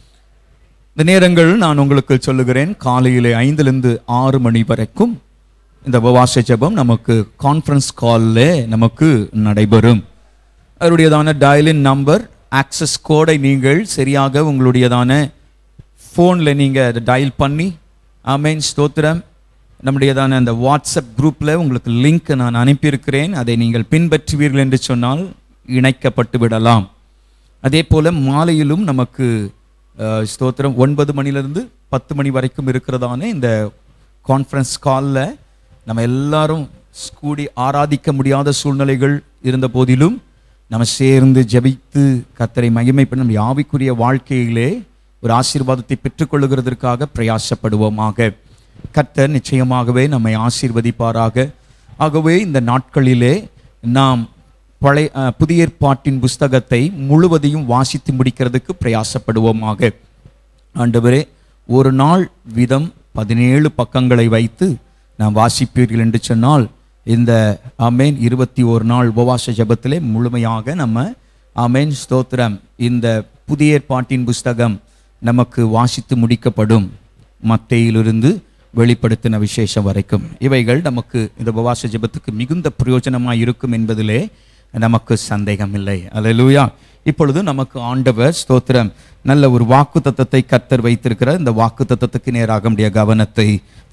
இந்த நேரங்கள் நான் உங்களுக்கு சொல்லுகிறேன் காலையிலே ஐந்திலிருந்து ஆறு மணி வரைக்கும் இந்த உபவாச ஜெபம் நமக்கு கான்ஃபரன்ஸ் காலில் நமக்கு நடைபெறும் அதனுடையதான டயலின் நம்பர் ஆக்சஸ் கோடை நீங்கள் சரியாக உங்களுடையதான ஃபோனில் நீங்கள் அதை டயல் பண்ணி ஆமேன் ஸ்தோத்திரம் நம்முடையதான அந்த வாட்ஸ்அப் குரூப்பில் உங்களுக்கு லிங்க் நான் அனுப்பியிருக்கிறேன் அதை நீங்கள் பின்பற்றுவீர்கள் என்று சொன்னால் இணைக்கப்பட்டு விடலாம் அதே போல் மாலையிலும் நமக்கு அஹ், ஸ்தோத்திரம் ஒன்பது மணிலிருந்து பத்து மணி வரைக்கும் இருக்கிறதான இந்த கான்ஃபரன்ஸ் காலில் நம்ம எல்லாரும் கூடி ஆராதிக்க முடியாத சூழ்நிலைகள் இருந்த போதிலும் நம்ம சேர்ந்து ஜெபித்து கத்தரை மகிமைப்பட நம்ம ஆவிக்குரிய வாழ்க்கையிலே ஒரு ஆசீர்வாதத்தை பெற்றுக்கொள்ளுகிறதற்காக பிரயாசப்படுவோமாக கர்த்தர் நிச்சயமாகவே நம்மை ஆசீர்வதிப்பாராக ஆகவே இந்த நாட்களிலே நாம் பழைய அஹ், புதிய ஏற்பாட்டின் புஸ்தகத்தை முழுவதையும் வாசித்து முடிக்கிறதுக்கு பிரயாசப்படுவோமாக ஆண்டவரே ஒரு நாள் வீதம் பதினேழு பக்கங்களை வைத்து நாம் வாசிப்பீர்கள் என்று சொன்னால் இந்த ஆமேன் இருபத்தி ஒரு நாள் உபவாச ஜெபத்திலே முழுமையாக நம்ம ஆமேன் ஸ்தோத்திரம் இந்த புதிய ஏற்பாட்டின் புஸ்தகம் நமக்கு வாசித்து முடிக்கப்படும் மத்தையிலிருந்து வெளிப்படுத்தின விசேஷம் வரைக்கும் இவைகள் நமக்கு இந்த உபவாச ஜெபத்துக்கு மிகுந்த பிரயோஜனமாக இருக்கும் என்பதிலே நமக்கு சந்தேகம் இல்லை அல்லேலூயா இப்பொழுது நமக்கு ஆண்டவர் ஸ்தோத்திரம் நல்ல ஒரு வாக்கு தத்தத்தை கர்த்தர் வைத்திருக்கிற இந்த வாக்கு தத்தத்துக்கு நேராக நம்முடைய கவனத்தை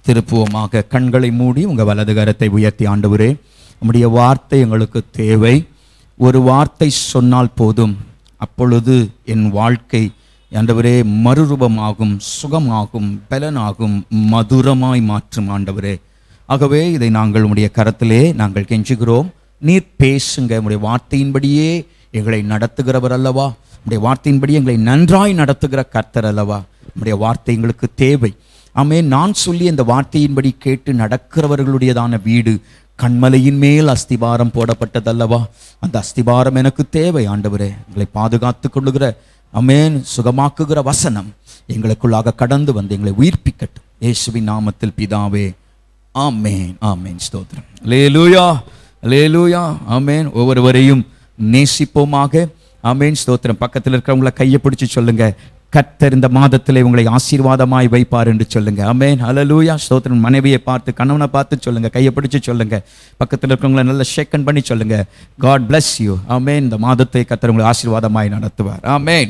திருப்புவோமாக கண்களை மூடி உங்க வலது கரத்தை உயர்த்தி ஆண்டவரே உம்முடைய வார்த்தை எங்களுக்கு தேவை ஒரு வார்த்தை சொன்னால் போதும் அப்பொழுது என் வாழ்க்கை ஆண்டவரே மறுரூபமாகும் சுகமாகும் பலனாகும் மதுரமாய் மாற்றும் ஆண்டவரே ஆகவே இதை நாங்கள் உம்முடைய கரத்திலே நாங்கள் கெஞ்சுகிறோம் நீர் பேசுங்க உம்முடைய வார்த்தையின்படியே எங்களை நடத்துகிறவர் அல்லவா உம்முடைய வார்த்தையின்படி எங்களை நன்றாய் நடத்துகிற கர்த்தர் அல்லவா உம்முடைய வார்த்தை எங்களுக்கு தேவை ஆமே நான் சொல்லி இந்த வார்த்தையின்படி கேட்டு நடக்கிறவர்களுடையதான வீடு கண்மலையின் மேல் அஸ்திபாரம் போடப்பட்டதல்லவா அந்த அஸ்திபாரம் எனக்கு தேவை ஆண்டவரே எங்களை பாதுகாத்து கொள்ளுகிற அமேன் சுகமாக்குகிற வசனம் எங்களுக்குள்ளாக கடந்து வந்து எங்களை உயிர்ப்பிக்கட்டும் இயேசுவின் நாமத்தில் பிதாவே ஆமேன் ஆமேன் ஸ்தோத்திரம் லேலூயா லேலூயா ஆமேன் ஒவ்வொருவரையும் நேசிப்போமாக ஆமேன் ஸ்தோத்திரம் பக்கத்தில் இருக்கிறவங்கள கையை பிடிச்சு சொல்லுங்க கர்த்தர் இந்த மாதத்திலே உங்களை ஆசீர்வாதமாய் வைப்பார் என்று சொல்லுங்க ஆமேன் ஹalleluya ஸ்தோத்திரம் மனைவியை பார்த்து கணவனை பார்த்து சொல்லுங்க கையை பிடிச்சு சொல்லுங்க பக்கத்தில் இருக்கிறவங்கள நல்ல ஷேக்கன் பண்ணி சொல்லுங்க காட் bless யூ ஆமேன் இந்த மாதத்தை கர்த்தர் உங்களை ஆசீர்வாதமாய் நடத்துவார் ஆமேன்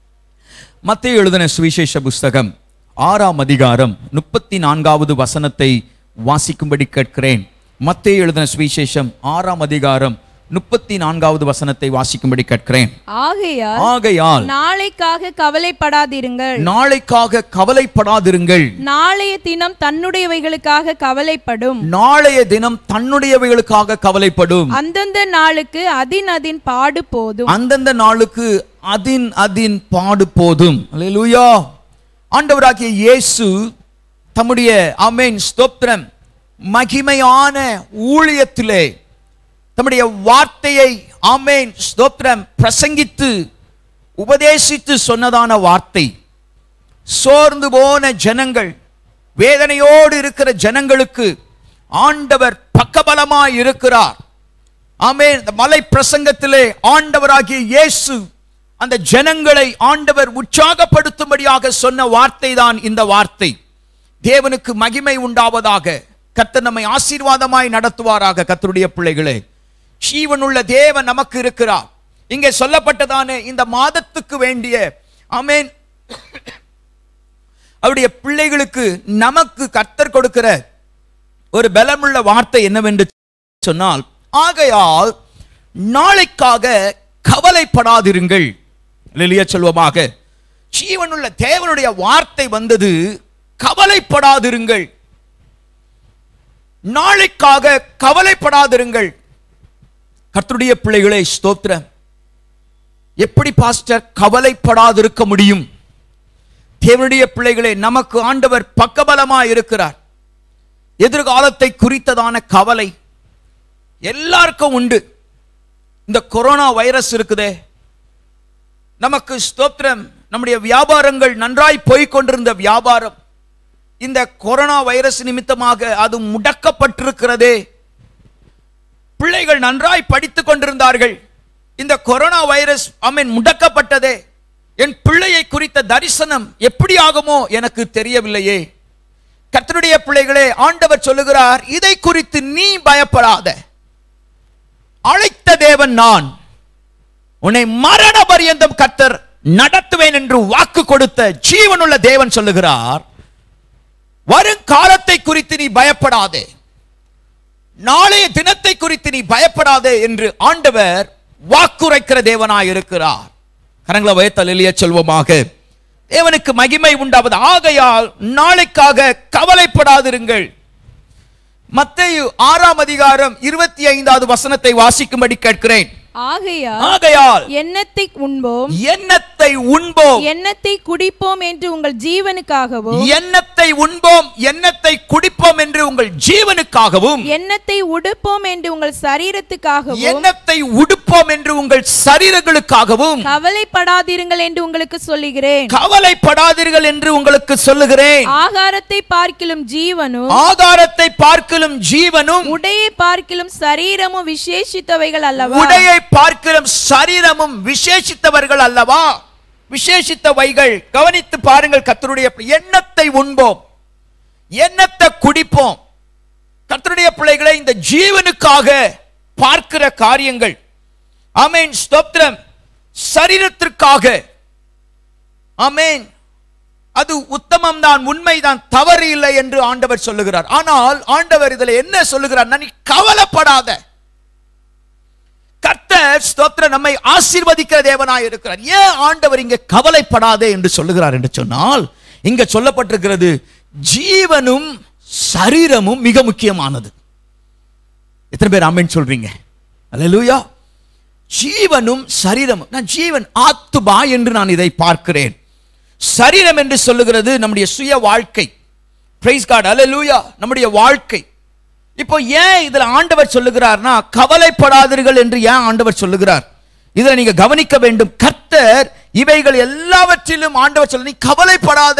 மத்திய எழுதின சுவிசேஷ புஸ்தகம் ஆறாம் அதிகாரம் முப்பத்தி நான்காவது வசனத்தை வாசிக்கும்படி கேட்கிறேன் மத்திய எழுதின சுவிசேஷம் ஆறாம் அதிகாரம் முப்பத்தி நான்காவது வசனத்தை வாசிக்கும்படி கேட்கிறேன் ஆகையால் ஆகையால் நாளைக்காக கவலைப்படாதிருங்கள் நாளைக்காக கவலைப்படாதிருங்கள் நாளைய தினம் தன்னுடையவைகளுக்காக கவலைப்படும் நாளைய தினம் தன்னுடையவைகளுக்காக கவலைப்படும் அந்தந்த நாளுக்கு அதின் அதின் பாடு போதும் அந்தந்த நாளுக்கு அதின் அதின் பாடு போதும் அல்லேலூயா ஆண்டவராகிய இயேசு தம்முடைய ஆமென் ஸ்தோத்திரம் மகிமையான ஊழியத்திலே தம்முடைய வார்த்தையை ஆமென் ஸ்தோத்திரம் பிரசங்கித்து உபதேசித்து சொன்னதான வார்த்தை சோர்ந்து போன ஜனங்கள் வேதனையோடு இருக்கிற ஜனங்களுக்கு ஆண்டவர் பக்கபலமாய் இருக்கிறார் ஆமென் இந்த மலை பிரசங்கத்திலே ஆண்டவராகிய இயேசு அந்த ஜனங்களை ஆண்டவர் உற்சாகப்படுத்தும்படியாக சொன்ன வார்த்தை தான் இந்த வார்த்தை தேவனுக்கு மகிமை உண்டாவதாக கர்த்தர் நம்மை ஆசீர்வாதமாய் நடத்துவாராக கர்த்தருடைய பிள்ளைகளே ஜீவனுள்ள தேவன் நமக்கு இருக்கிறார் இங்கே சொல்லப்பட்டதான இந்த மாதத்துக்கு வேண்டிய ஆமென் அவருடைய பிள்ளைகளுக்கு நமக்கு கர்த்தர் கொடுக்கிற ஒரு பலமுள்ள வார்த்தை என்னவென்று சொன்னால் ஆகையால் நாளைக்காக கவலைப்படாதிருங்கள் லெலிய சொல்வமாக ஜீவனுள்ள தேவனுடைய வார்த்தை வந்தது கவலைப்படாதிருங்கள் நாளைக்காக கவலைப்படாதிருங்கள் கர்த்தருடைய பிள்ளைகளை ஸ்தோத்திரம் எப்படி பாஸ்டர் கவலைப்படாதிருக்க முடியும் தேவனுடைய பிள்ளைகளே நமக்கு ஆண்டவர் பக்கபலமாய் இருக்கிறார் எதிர்காலத்தை குறித்ததான கவலை எல்லாருக்கும் உண்டு இந்த கொரோனா வைரஸ் இருக்குதே நமக்கு ஸ்தோத்திரம் நம்முடைய வியாபாரங்கள் நன்றாய் போய்க் கொண்டிருந்த வியாபாரம் இந்த கொரோனா வைரஸ் நிமித்தமாக அது முடக்கப்பட்டிருக்கிறதே பிள்ளைகள் நன்றாய் படித்துக் கொண்டிருந்தார்கள் இந்த கொரோனா வைரஸ் அமீன் முடக்கப்பட்டதே என் பிள்ளையை குறித்த தரிசனம் எப்படி ஆகுமோ எனக்கு தெரியவில்லையே கர்த்தருடைய பிள்ளைகளே ஆண்டவர் சொல்லுகிறார் இதை குறித்து நீ பயப்படாத அழைத்த தேவன் நான் உன்னை மரண பரியந்தம் கர்த்தர் நடத்துவேன் என்று வாக்கு கொடுத்த ஜீவனுள்ள தேவன் சொல்லுகிறார் வருங்காலத்தை குறித்து நீ பயப்படாதே நாளைய தினத்தை குறித்து நீ பயப்படாதே என்று ஆண்டவர் வாக்குரைக்கிற தேவனாய் இருக்கிறார் கரங்களை வயத்தல் எளிய செல்வமாக தேவனுக்கு மகிமை உண்டாவது ஆகையால் நாளைக்காக கவலைப்படாதிருங்கள் மத்தேயு ஆறாம் அதிகாரம் இருபத்தி ஐந்தாவது வசனத்தை வாசிக்கும்படி கேட்கிறேன் ஆகையால் ஆகையால் எண்ணத்தை உண்போம் எண்ணத்தை உண்போம் எண்ணத்தை குடிப்போம் என்று உங்கள் ஜீவனுக்காகவும் எண்ணத்தை உண்போம் எண்ணத்தை குடிப்போம் என்று உங்கள் ஜீவனுக்காகவும் எண்ணத்தை உடுப்போம் என்று உங்கள் சரீரத்துக்காகவும் எண்ணத்தை உடுப்போம் என்று உங்கள் சரீரங்களுக்காகவும் கவலைப்படாதிருங்கள் என்று உங்களுக்கு சொல்லுகிறேன் கவலைப்படாதீர்கள் என்று உங்களுக்கு சொல்லுகிறேன் ஆகாரத்தை பார்க்கிலும் ஜீவனும் ஆகாரத்தை பார்க்கலும் ஜீவனும் உடையை பார்க்கிலும் சரீரமும் விசேஷித்தவைகள் அல்லவா உடையை பார்க்கிலும் சரீரமும் விசேஷித்தவர்கள் அல்லவா விசேஷித்தவைகள் கவனித்து பாருங்கள் கர்த்தருடைய எண்ணத்தை உண்போம் எண்ணத்தை குடிப்போம் கர்த்தருடைய பிள்ளைகளை இந்த ஜீவனுக்காக பார்க்கிற காரியங்கள் ஆமென் ஸ்தோத்திரம் சரீரத்திற்காக ஆமென் அது உத்தமம் தான் உண்மைதான் தவறு இல்லை என்று ஆண்டவர் சொல்லுகிறார் ஆனால் ஆண்டவர் இதுல என்ன சொல்லுகிறார் நீ கவலைப்படாத கர்த்தர் ஸ்தோத்திர நம்மை ஆசீர்வதிக்கிற தேவனாய் இருக்கிறார் ஏன் ஆண்டவர் இங்க கவலைப்படாதே என்று சொல்லுகிறார் என்று சொன்னால் இங்க சொல்லப்பட்டிருக்கிறது ஜீவனும் சரீரமும் மிக முக்கியமானது எத்தனை பேர் ஆமென் சொல்றீங்க அல்லேலூயா ஜீவனும் சரீரமும் நான் ஜீவன் ஆத்துமா என்று நான் இதை பார்க்கிறேன் சரீரம் என்று சொல்லுகிறது நம்முடைய சுய வாழ்க்கை பிரைஸ் காட் அல்லேலூயா நம்முடைய வாழ்க்கை இப்போ ஏன் இதுல ஆண்டவர் சொல்லுகிறார்னா கவலைப்படாதீர்கள் என்று ஏன் ஆண்டவர் சொல்லுகிறார் இதுல நீங்க கவனிக்க வேண்டும் கர்த்தர் இவைகள் எல்லாவற்றிலும் ஆண்டவர் சொல்ல நீ கவலைப்படாத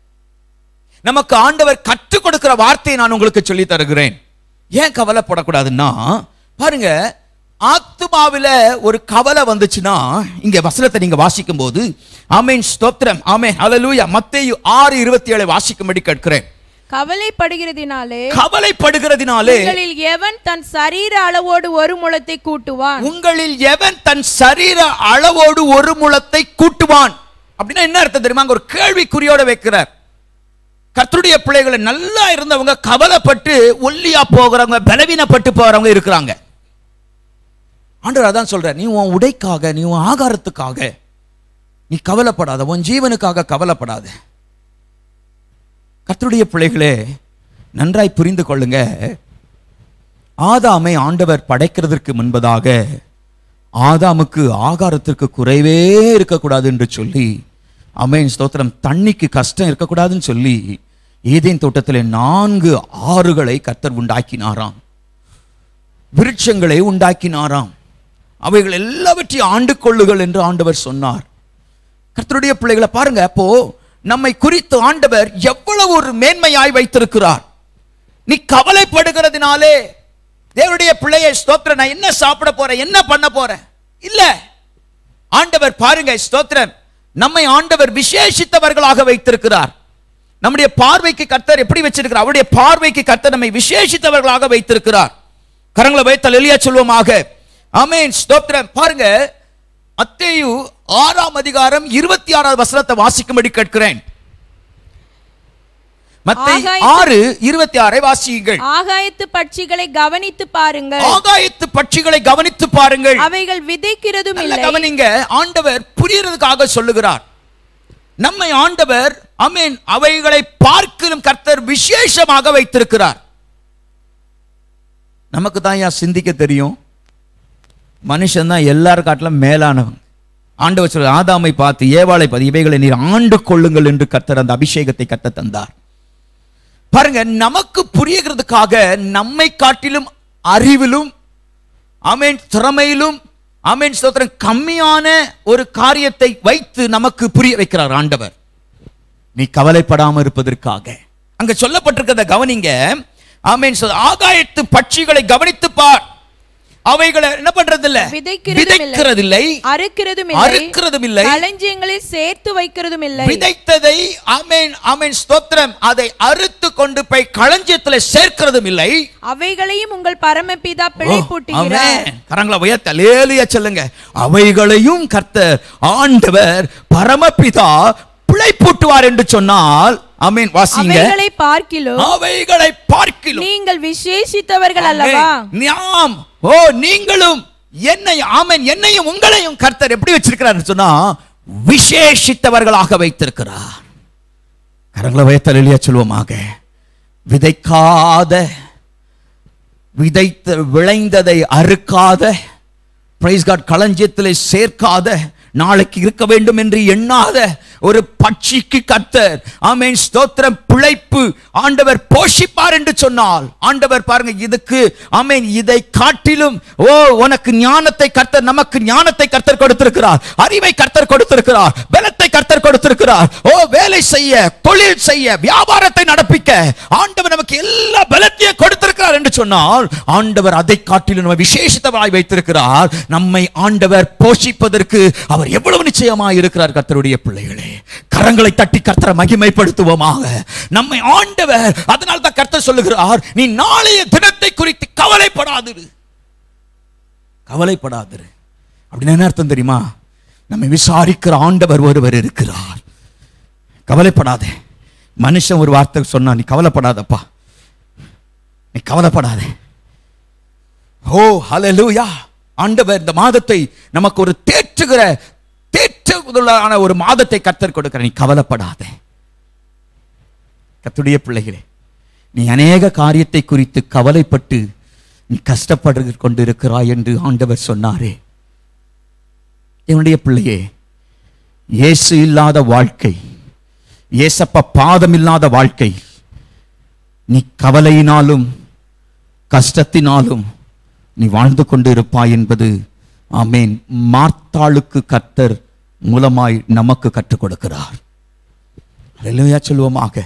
நமக்கு ஆண்டவர் கற்றுக் கொடுக்கிற வார்த்தையை நான் உங்களுக்கு சொல்லி தருகிறேன் ஏன் கவலைப்படக்கூடாதுன்னா பாருங்க ஆத்துமாவில ஒரு கவலை வந்துச்சுன்னா இங்க வசனத்தை நீங்க வாசிக்கும் போது ஆமேன் ஸ்தோத்திரம் ஆமேன் ஹalleluya மத்தேயு ஆறு இருபத்தி ஏழை வாசிக்கும்படி கேட்கிறேன் கவலைப்படுகிறதினாலே கவலைப்படுகிறதினாலே உங்களில் எவன் தன் சரீர அளவோடு ஒரு முழத்தை கூட்டுவான் உங்களில் எவன் தன் சரீர அளவோடு ஒரு முழத்தை கூட்டுவான் அப்படின்னா என்ன அர்த்தம் தெரியுமா அங்க ஒரு கேள்விக்குறியோட வைக்கிறார் கர்த்தருடைய பிள்ளைகளை நல்லா இருந்தவங்க கவலைப்பட்டு ஒல்லியா போகிறவங்க பலவீனப்பட்டு போறவங்க இருக்கிறாங்க ஆண்டவர் அதான் சொல்ற நீ உன் உடைக்காக நீ உன் ஆகாரத்துக்காக நீ கவலைப்படாத உன் ஜீவனுக்காக கவலைப்படாத கர்த்தருடைய பிள்ளைகளே நன்றாய் புரிந்து கொள்ளுங்க ஆதாமை ஆண்டவர் படைக்கிறதற்கு முன்பதாக ஆதாமுக்கு ஆகாரத்திற்கு குறைவே இருக்கக்கூடாது என்று சொல்லி அமேன் ஸ்தோத்திரம் தண்ணிக்கு கஷ்டம் இருக்கக்கூடாதுன்னு சொல்லி ஏதேன் தோட்டத்திலே நான்கு ஆறுகளை கர்த்தர் உண்டாக்கினாராம் விருட்சங்களை உண்டாக்கினாராம் அவைகள் எல்லாவற்றையும் ஆண்டு கொள்ளுகள் என்று ஆண்டவர் சொன்னார் கர்த்தருடைய பிள்ளைகளை பாருங்க அப்போ நம்மை குறித்து ஆண்டவர் எவ்வளவு ஒரு மேன்மையாய் வைத்திருக்கிறார் நீ கவலைப்படுகிறதுனாலே தேவனுடைய பிள்ளையை ஸ்தோத்திரம் நான் என்ன சாப்பிட போறேன் என்ன பண்ண போறேன் இல்ல ஆண்டவர் பாருங்க ஸ்தோத்திரம் நம்மை ஆண்டவர் விசேஷித்தவர்களாக வைத்திருக்கிறார் நம்முடைய பார்வைக்கு கர்த்தர் எப்படி வச்சிருக்கிறார் அவருடைய பார்வைக்கு கர்த்தர் நம்மை விசேஷித்தவர்களாக வைத்திருக்கிறார் கரங்களை வைத்தால் எளியா சொல்வோமாக ஆமென் ஸ்தோத்திரம் பாருங்க மத்தேயு ஆறாம் அதிகாரம் இருபத்தி ஆறாவது வசனத்தை வாசிக்கும்படி கேட்கிறேன் மத்தேயு ஆகாயத்து- ஆறு இருபத்தி ஆறை வாசியுங்கள் ஆகாயத்து பட்சிகளை கவனித்து பாருங்கள் ஆகாயத்து பட்சிகளை கவனித்து பாருங்கள் அவைகள் விதைக்கிறதும் நல்ல இல்லை கவனிங்க ஆண்டவர் புரியறதுக்காக சொல்லுகிறார் நம்மை ஆண்டவர் அமீன் அவைகளை பார்க்கலும் கர்த்தர் விசேஷமாக வைத்திருக்கிறார் நமக்கு தான் யா சிந்திக்க தெரியும் மனுஷன் தான் எல்லாரும் காட்டிலும் மேலானவன் ஆண்டவர் சொல்ற ஆதாமை பார்த்து ஏவாளை பார்த்து இவைகளை நீர் ஆண்டு கொள்ளுங்கள் என்று கர்த்தர் அந்த அபிஷேகத்தை கத்த தந்தார் பாருங்க நமக்கு புரியுகிறதுக்காக நம்மை காட்டிலும் அறிவிலும் அமேன் திறமையிலும் அமேன் ஸ்தோத்திரம் கம்மியான ஒரு காரியத்தை வைத்து நமக்கு புரிய வைக்கிறார் ஆண்டவர் நீ கவலைப்படாம இருப்பதற்காக அங்க சொல்லப்பட்டிருக்கிறத கவனிங்க ஆமேன் சொல் ஆகாயத்து பட்சிகளை கவனித்து பார் அவைகளை என்ன பண்றது இல்ல விதைக்கிறதும் இல்லை. விதைக்கிறதில்லை அறுக்கிறதும் இல்லை அறுக்கிறதும் இல்லை களஞ்சியங்களில் சேர்த்து வைக்கிறதும் இல்லை விதைத்ததை ஆமேன் ஆமேன் ஸ்தோத்திரம் அதை அறுத்து கொண்டு போய் களஞ்சியத்துல சேர்க்கிறதும் இல்லை அவைகளையும் உங்கள் பரமபிதா பிழை பூட்டுகிறார் ஆமென். கரங்களை உயர்த்த லேலியா சொல்லுங்க அவைகளையும் கர்த்தர் ஆண்டவர் பரமபிதா பிழை பூட்டுவார் என்று சொன்னால் ஆமென் வாசிங்க அவைகளை பார்க்கிலோ அவைகளை பார்க்கிலும் நீங்கள் விசேஷித்தவர்கள் அல்லவா நாம் ஓ நீங்களும் என்னை ஆமென் என்னையும் உங்களையும் கர்த்தர் எப்படி வச்சிருக்கிறார் சொன்னா விசேஷித்தவர்களாக வைத்திருக்கிறார் கரங்களை வைத்தல் இல்லையா சொல்வோமாக விதைக்காத விதைத்த விளைந்ததை அறுக்காத பிரைஸ் காட் களஞ்சியத்தில் சேர்க்காத நாளைக்கு இருக்க வேண்டும் என்று எண்ணாத ஒரு பட்சிக்கு கர்த்தர் ஆமென் ஸ்தோத்திரம் பிழைப்பு ஆண்டவர் போஷிப்பார் என்று சொன்னால் ஆண்டவர் பாருங்க இதுக்கு ஆமென் இதை காட்டிலும் ஓ உனக்கு ஞானத்தை கர்த்தர் நமக்கு ஞானத்தை கர்த்தர் கொடுத்திருக்கிறார் அறிவை கர்த்தர் கொடுத்திருக்கிறார் பலத்தை கர்த்தர் கொடுத்திருக்கிறார் ஓ வேலை செய்ய தொழில் செய்ய வியாபாரத்தை நடப்பிக்க ஆண்டவர் நமக்கு எல்லா பலத்தையும் கொடுத்திருக்கிறார் என்று சொன்னால் ஆண்டவர் அதை காட்டிலும் நம்ம விசேஷித்தவராய் வைத்திருக்கிறார் நம்மை ஆண்டவர் போஷிப்பதற்கு அவர் எவ்வளவு நிச்சயமாய் இருக்கிறார் கர்த்தருடைய பிள்ளைகளே கரங்களை தட்டி கர்த்தரை மகிமைப்படுத்துவோமாக நம்மை ஆண்டவர் அதனால தான் கர்த்தர் சொல்லுகிறார் நீ நாளைய தினத்தை குறித்து கவலைப்படாதிரு கவலைப்படாதிரு அப்படின்னு என்ன அர்த்தம் தெரியுமா நம்மை விசாரிக்கிற ஆண்டவர் ஒருவர் இருக்கிறார் கவலைப்படாதே மனுஷன் ஒரு வார்த்தை சொன்னா நீ கவலைப்படாதப்பா நீ கவலைப்படாதே ஓ ஹalleluya ஆண்டவர் இந்த மாதத்தை நமக்கு ஒரு தேற்றுகிற தேற்றுதலான ஒரு மாதத்தை கத்தர் கொடுக்கிற நீ கவலைப்படாதே கத்துடைய பிள்ளைகளே நீ அநேக காரியத்தை குறித்து கவலைப்பட்டு நீ கஷ்டப்பட்டு கொண்டிருக்கிறாய் என்று ஆண்டவர் சொன்னாரே என்னுடைய பிள்ளையே இயேசு இல்லாத வாழ்க்கை ஏசப்ப பாதம் இல்லாத வாழ்க்கை நீ கவலையினாலும் கஷ்டத்தினாலும் நீ வாழ்ந்து கொண்டு இருப்பாய் என்பது ஆமேன் மார்த்தாளுக்கு கர்த்தர் மூலமாய் நமக்கு கற்றுக் கொடுக்கிறார் அல்லேலூயா சொல்லுவோமாக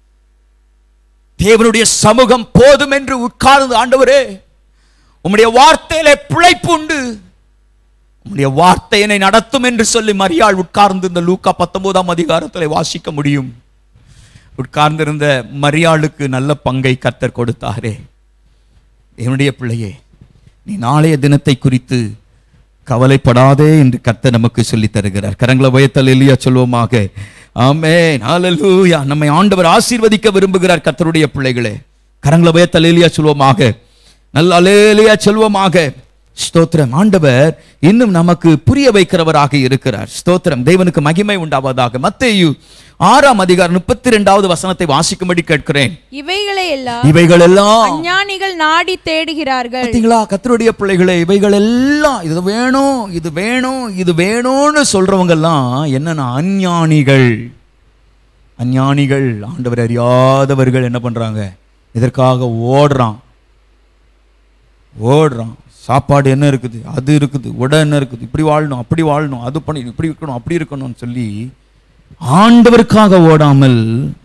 தேவனுடைய சமூகம் போதும் என்று உட்கார்ந்து ஆண்டவரே உம்முடைய வார்த்தையிலே பிழைப்பு உண்டு உம்முடைய வார்த்தை என்னை நடத்தும் என்று சொல்லி மரியாள் உட்கார்ந்து இந்த லூக்கா பத்தொன்பதாம் அதிகாரத்தில் வாசிக்க முடியும் உட்கார்ந்திருந்த மரியாளுக்கு நல்ல பங்கை கத்தர் கொடுத்தாரே என்னுடைய பிள்ளையே நீ நாளைய தினத்தை குறித்து கவலைப்படாதே என்று கர்த்தர் நமக்கு சொல்லித் தருகிறார் கரங்களை உயர்த்தல் இல்லையா சொல்வோமாக ஆமென் ஹalleluya நம்மை ஆண்டவர் ஆசீர்வதிக்க விரும்புகிறார் கர்த்தருடைய பிள்ளைகளே கரங்களை உயர்த்தல் இல்லையா சொல்வோமாக நல்ல அலேலியா சொல்வோமாக ஸ்தோத்திரம் ஆண்டவர் இன்னும் நமக்கு புரிய வைக்கிறவராக இருக்கிறார் ஸ்தோத்திரம் தேவனுக்கு மகிமை உண்டாவதாக மத்தேயு ஆறாம் அதிகாரம் முப்பத்தி ரெண்டாவது வசனத்தை வாசிக்கும்படி கேட்கிறேன் இவைகளை எல்லாம் இவைகள் எல்லாம் அஞ்ஞானிகள் நாடி தேடுகிறார்கள் பார்த்தீங்களா கத்தருடைய பிள்ளைகளே இவைகள் எல்லாம் இது வேணும் இது வேணும் இது வேணும்னு சொல்றவங்க எல்லாம் என்னன்னா அஞ்ஞானிகள் அஞ்ஞானிகள் ஆண்டவர் அறியாதவர்கள் என்ன பண்றாங்க இதற்காக ஓடுறான் ஓடுறான் சாப்பாடு என்ன இருக்குது அது இருக்குது உடை என்ன இருக்குது இப்படி வாழணும் அப்படி வாழணும் அது பண்ணி இப்படி இருக்கணும் அப்படி இருக்கணும்னு சொல்லி ஆண்டவருக்காக ஓடாமல்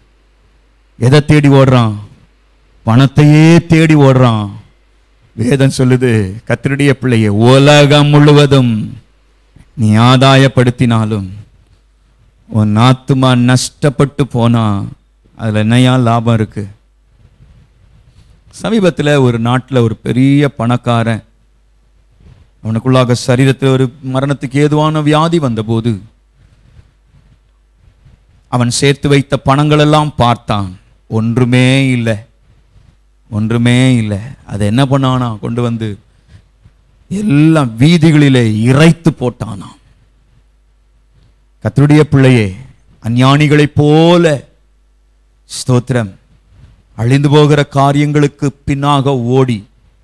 எதை தேடி ஓடுறான் பணத்தையே தேடி ஓடுறான் வேதம் சொல்லுது கத்தருடைய பிள்ளையே உலகம் முழுவதும் நீ ஆதாயப்படுத்தினாலும் உன் ஆத்துமா நஷ்டப்பட்டு போனா அதுல என்னையா லாபம் இருக்கு சமீபத்தில் ஒரு நாட்டில் ஒரு பெரிய பணக்காரன் அவனுக்குள்ளாக சரீரத்தில் ஒரு மரணத்துக்கு ஏதுவான வியாதி வந்தபோது அவன் சேர்த்து வைத்த பணங்கள் எல்லாம் பார்த்தான் ஒன்றுமே இல்லை ஒன்றுமே இல்லை அதை என்ன பண்ணானா கொண்டு வந்து எல்லாம் வீதிகளிலே இறைத்து போட்டானாம் கத்தருடைய பிள்ளையே அஞ்ஞானிகளைப் போல ஸ்தோத்திரம் அழிந்து போகிற காரியங்களுக்கு பின்னாக ஓடி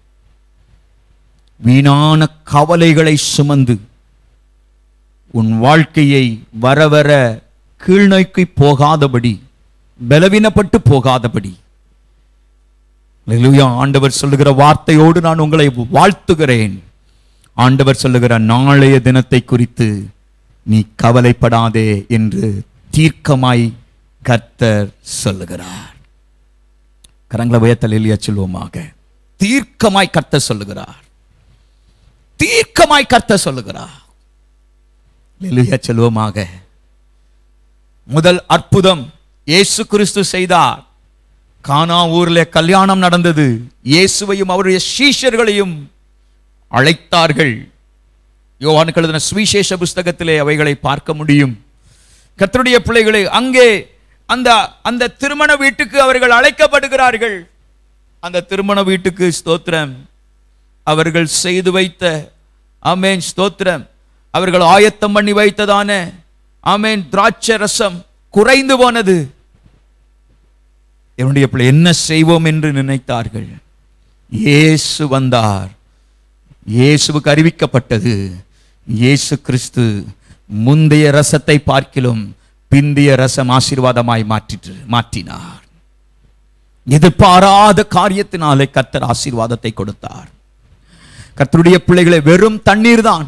வீணான கவலைகளை சுமந்து உன் வாழ்க்கையை வர வர கீழ்நோக்கி போகாதபடி பலவீனப்பட்டு போகாதபடி அல்லேலூயா ஆண்டவர் சொல்லுகிற வார்த்தையோடு நான் உங்களை வாழ்த்துகிறேன் ஆண்டவர் சொல்லுகிற நாளைய தினத்தை குறித்து நீ கவலைப்படாதே என்று தீர்க்கமாய் கர்த்தர் சொல்லுகிறார் கரங்களை உயர்த்தல் இல்லையா சொல்லுவோமாக தீர்க்கமாய் கர்த்தர் சொல்லுகிறார் தீர்க்கமாய் கர்த்தர் சொல்லுகிறார் அல்லேலூயா சொல்லுவோமாக முதல் அற்புதம் இயேசு கிறிஸ்து செய்தார் கானா ஊர்ல கல்யாணம் நடந்தது இயேசுவையும் அவருடைய சீஷர்களையும் அழைத்தார்கள் யோவானுக்கு எழுதின சுவிசேஷ புஸ்தகத்திலே அவைகளை பார்க்க முடியும் கர்த்தருடைய பிள்ளைகளை அங்கே அந்த அந்த திருமண வீட்டுக்கு அவர்கள் அழைக்கப்படுகிறார்கள் அந்த திருமண வீட்டுக்கு ஸ்தோத்திரம் அவர்கள் செய்து வைத்த ஆமேன் ஸ்தோத்திரம் அவர்கள் ஆயத்தம் பண்ணி வைத்ததான ஆமேன் திராட்சை ரசம் குறைந்து போனது என்னுடைய பிள்ளை என்ன செய்வோம் என்று நினைத்தார்கள் இயேசு வந்தார் இயேசுவுக்கு அறிவிக்கப்பட்டது இயேசு கிறிஸ்து முந்தைய ரசத்தை பார்க்கிலும் பிந்திய ரசம் ஆசீர்வாதமாய் மாற்றிட்டு மாற்றினார் எதிர்பாராத காரியத்தினாலே கர்த்தர் ஆசீர்வாதத்தை கொடுத்தார் கர்த்தருடைய பிள்ளைகளை வெறும் தண்ணீர் தான்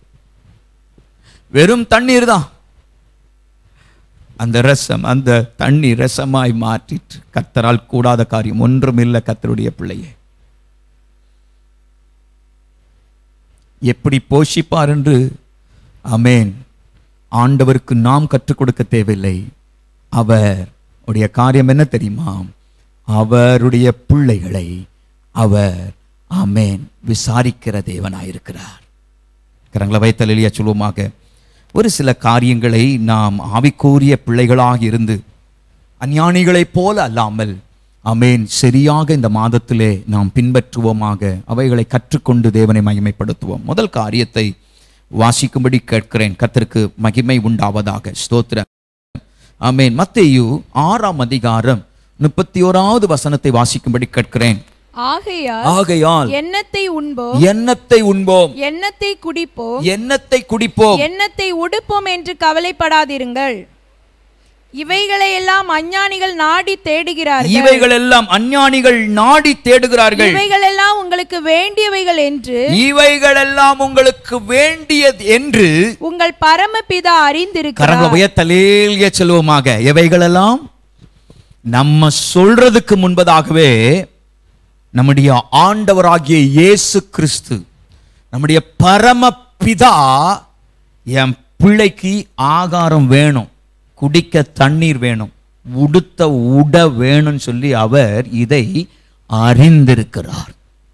வெறும் தண்ணீர் தான் அந்த ரசம் அந்த தண்ணி ரசமாய் மாற்றிட்டு கர்த்தரால் கூடாத காரியம் ஒன்றும் இல்லை கர்த்தருடைய பிள்ளையே எப்படி போஷிப்பார் என்று அமேன் ஆண்டவருக்கு நாம் கற்றுக் கொடுக்க தேவையில்லை அவர் உடைய காரியம் என்ன தெரியுமா அவருடைய பிள்ளைகளை அவர் ஆமேன் விசாரிக்கிற தேவனாயிருக்கிறார் கரங்களை வைத்தல் இல்லையா சொல்லுவோமாக ஒரு சில காரியங்களை நாம் ஆவிக்கூறிய பிள்ளைகளாக இருந்து அஞ்ஞானிகளைப் போல அல்லாமல் அமேன் சரியாக இந்த மாதத்திலே நாம் பின்பற்றுவோமாக அவைகளை கற்றுக்கொண்டு தேவனை மகிமைப்படுத்துவோம் முதல் காரியத்தை வாசிக்கும்படி கேட்கிறேன் கர்த்தருக்கு மகிமை உண்டாவதாக ஸ்தோத்திரம் ஆமென் மத்தேயு ஆறாம் அதிகாரம் முப்பத்தி ஓராவது வசனத்தை வாசிக்கும்படி கேட்கிறேன் ஆகையால் ஆகையால் எண்ணத்தை உண்போம் எண்ணத்தை உண்போம் எண்ணத்தை குடிப்போம் எண்ணத்தை குடிப்போம் எண்ணத்தை உடுப்போம் என்று கவலைப்படாதிருங்கள் இவைகளை எல்லாம் அஞ்ஞானிகள் நாடி தேடுகிறார்கள் இவைகள் எல்லாம் அஞ்ஞானிகள் நாடி தேடுகிறார்கள் இவைகள் எல்லாம் உங்களுக்கு வேண்டியவைகள் என்று இவைகள் எல்லாம் உங்களுக்கு வேண்டியது என்று உங்கள் பரமபிதா அறிந்திருக்கிறார் கரங்களை உயர்த்தலேலிய செல்வமாக எவைகளெல்லாம் நம்ம சொல்றதுக்கு முன்பதாகவே நம்முடைய ஆண்டவராகிய இயேசு கிறிஸ்து நம்முடைய பரமபிதா என் பிள்ளைக்கு ஆகாரம் வேணும் குடிக்க தண்ணீர் வேணும் உடுத்த உட வேணும்னு சொல்லி அவர் இதை அறிந்திருக்கிறார்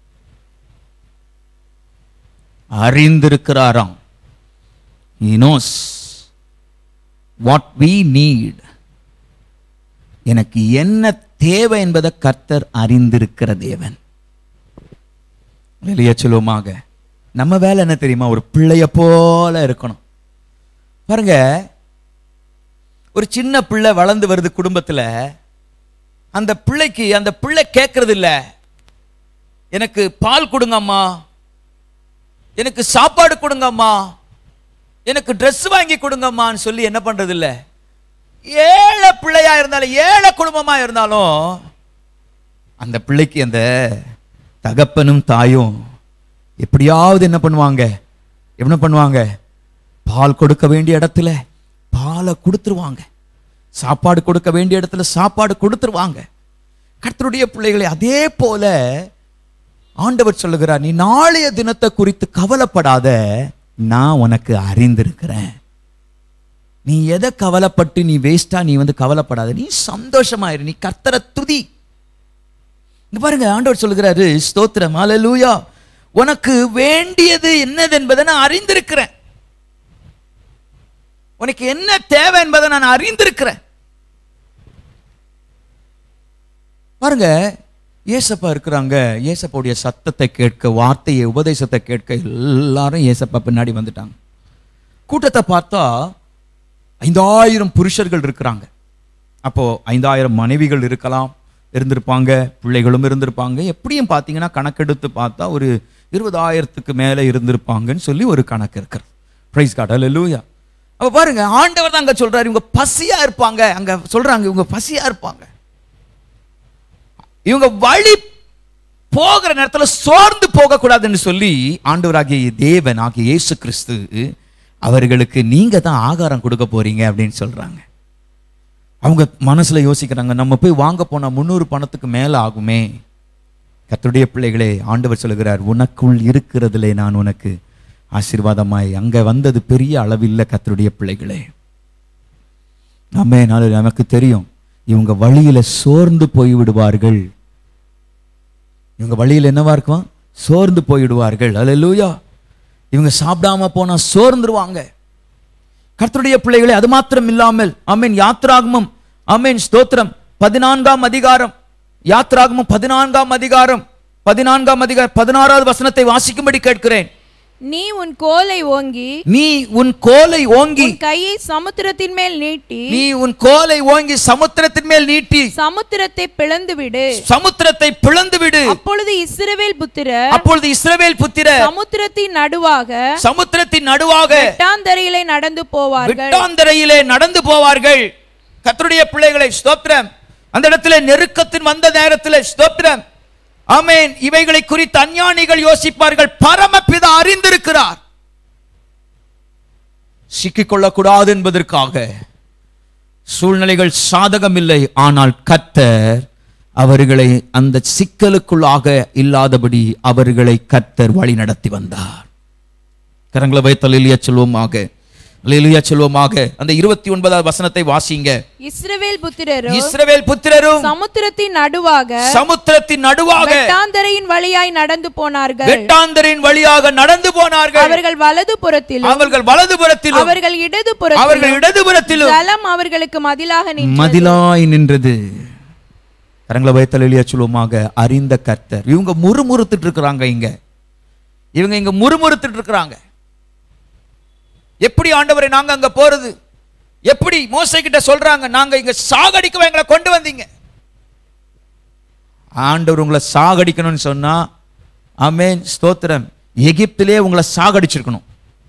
அறிந்திருக்கிறாராம் he knows what we need எனக்கு என்ன தேவை என்பதை கர்த்தர் அறிந்திருக்கிற தேவன் வெளியே சொல்லுவோமாக நம்ம வேலை என்ன தெரியுமா ஒரு பிள்ளைய போல இருக்கணும் பாருங்க ஒரு சின்ன பிள்ளை வளர்ந்து வருது குடும்பத்துல அந்த பிள்ளைக்கு அந்த பிள்ளை கேட்கறது இல்ல எனக்கு பால் கொடுங்க அம்மா எனக்கு சாப்பாடு கொடுங்க அம்மா எனக்கு Dress வாங்கி கொடுங்கம்மான்னு சொல்லி என்ன பண்றது இல்ல ஏழை பிள்ளையா இருந்தாலும் ஏழை குடும்பமா இருந்தாலும் அந்த பிள்ளைக்கு அந்த தகப்பனும் தாயும் எப்படியாவது என்ன பண்ணுவாங்க என்ன பண்ணுவாங்க பால் கொடுக்க வேண்டிய இடத்துல பாலை கொடுத்துருவாங்க சாப்பாடு கொடுக்க வேண்டிய இடத்துல சாப்பாடு கொடுத்துருவாங்க கர்த்தருடைய பிள்ளைகளை அதே போல ஆண்டவர் சொல்லுகிறார் நீ நாளைய தினத்தை குறித்து கவலைப்படாத நான் உனக்கு அறிந்திருக்கிறேன் நீ எதை கவலைப்பட்டு நீ வேஸ்டா நீ வந்து கவலைப்படாத நீ சந்தோஷமாயிரு நீ கர்த்தரை துதி இங்க பாருங்க ஆண்டவர் சொல்லுகிறாரு ஸ்தோத்திரம் அல்லேலூயா உனக்கு வேண்டியது என்னது என்பதை நான் அறிந்திருக்கிறேன் உனக்கு என்ன தேவை என்பதை நான் அறிந்திருக்கிறேன் பாருங்க ஏசப்பா இருக்கிறாங்க ஏசப்பாவுடைய சத்தத்தை கேட்க வார்த்தையை உபதேசத்தை கேட்க எல்லாரும் ஏசப்பா பின்னாடி வந்துட்டாங்க கூட்டத்தை பார்த்தா ஐந்தாயிரம் புருஷர்கள் இருக்கிறாங்க அப்போ ஐந்தாயிரம் மனைவிகள் இருக்கலாம் இருந்திருப்பாங்க பிள்ளைகளும் இருந்திருப்பாங்க எப்படியும் பார்த்தீங்கன்னா கணக்கெடுத்து பார்த்தா ஒரு இருபதாயிரத்துக்கு மேலே இருந்திருப்பாங்கன்னு சொல்லி ஒரு கணக்கு இருக்கிறது பிரைஸ் காட் அல்லூயா அப்ப பாருங்க ஆண்டவர் தான் அங்க சொல்றாரு இவங்க பசியா இருப்பாங்க அங்க சொல்றாங்க இவங்க பசியா இருப்பாங்க இவங்க வழி போகிற நேரத்துல சோர்ந்து போக கூடாதுன்னு சொல்லி ஆண்டவராகிய தேவன் ஆகிய இயேசு கிறிஸ்து அவர்களுக்கு நீங்க தான் ஆகாரம் கொடுக்க போறீங்க அப்படின்னு சொல்றாங்க அவங்க மனசுல யோசிக்கிறாங்க நம்ம போய் வாங்க போனா முந்நூறு பணத்துக்கு மேல ஆகுமே கர்த்தருடைய பிள்ளைகளே ஆண்டவர் சொல்லுகிறார் உனக்குள் இருக்கிறதுலே நான் உனக்கு ஆசீர்வாதமாய் அங்க வந்தது பெரிய அளவில்லை கர்த்தருடைய பிள்ளைகளே நம்ம நாள் நமக்கு தெரியும் இவங்க வழியில சோர்ந்து போய் விடுவார்கள் இவங்க வழியில் என்னவா இருக்கும் சோர்ந்து போய்விடுவார்கள் அல்லேலூயா இவங்க சாப்பிடாம போனா சோர்ந்துருவாங்க கர்த்தருடைய பிள்ளைகளே அது மாத்திரம் இல்லாமல் ஆமென் யாத்ராகமம் ஆமென் ஸ்தோத்திரம் பதினான்காம் அதிகாரம் யாத்ராகமம் பதினான்காம் அதிகாரம் பதினான்காம் அதிகாரம் பதினாறாவது வசனத்தை வாசிக்கும்படி கேட்கிறேன் நீ உன் கோலை ஓங்கி நீ உன் கோலை ஓங்கி உன் கையை சமுத்திரத்தின் மேல் நீட்டி நீ உன் கோலை ஓங்கி சமுத்திரத்தின் மேல் நீட்டி சமுத்திரத்தை பிளந்து விடு சமுத்திரத்தை பிளந்து விடு அப்பொழுது இஸ்ரவேல் புத்திரர் அப்பொழுது இஸ்ரவேல் புத்திர சமுத்திரத்தின் நடுவாக சமுத்திரத்தின் நடுவாக வெட்டாந்தரையிலே நடந்து போவார்கள் விட்டாந்தரையிலே நடந்து போவார்கள் கர்த்தருடைய பிள்ளைகளை ஸ்தோத்திரம் அந்த இடத்துல நெருக்கத்தின் வந்த நேரத்தில் ஸ்தோத்திரம் ஆமென் இவைகளை குறித்து அஞ்ஞானிகள் யோசிப்பார்கள் பரமபிதா அறிந்திருக்கிறார் சிக்கிக்கொள்ளக்கூடாது என்பதற்காக சூழ்நிலைகள் சாதகமில்லை ஆனால் கர்த்தர் அவர்களை அந்த சிக்கலுக்குள்ளாக இல்லாதபடி அவர்களை கர்த்தர் வழி நடத்தி வந்தார் கரங்களை வைத்தல் இல்லையா சொல்வோமாக அல்லேலூயா சொல்வோமாக அந்த இருபத்தி ஒன்பதாவது வசனத்தை வாசிங்க இஸ்ரவேல் புத்திரரும் இஸ்ரவேல் புத்திரரும் சமுத்திரத்தின் நடுவாக சமுத்திரத்தின் நடுவாக வெட்டாந்தரையின் வழியாய் நடந்து போனார்கள் வெட்டாந்தரின் வழியாக நடந்து போனார்கள் அவர்கள் வலது புறத்திலும் அவர்கள் வலதுபுறத்திலும் அவர்கள் இடது அவர்கள் புறத்திலும் இடதுபுறத்திலும் ஜலம் அவர்களுக்கு மதிலாக நின்று மதிலாய் நின்றது கரங்களை வைத்தல் எளியா சொல்லுவோமாக அறிந்த கர்த்தர் இவங்க முறுமுறுத்துட்டு இருக்கிறாங்க இங்க இவங்க இங்க முறுமுறுத்துட்டு இருக்கிறாங்க எப்படி ஆண்டவரை நாங்க அங்க போறது எப்படி மோசை கிட்ட சொல்றாங்க நாங்க இங்க சாகடிக்க எங்களை கொண்டு வந்தீங்க ஆண்டவர் உங்களை சாகடிக்கணும்னு சொன்னா ஆமென் ஸ்தோத்திரம் எகிப்திலே உங்களை சாகடிச்சிருக்கணும்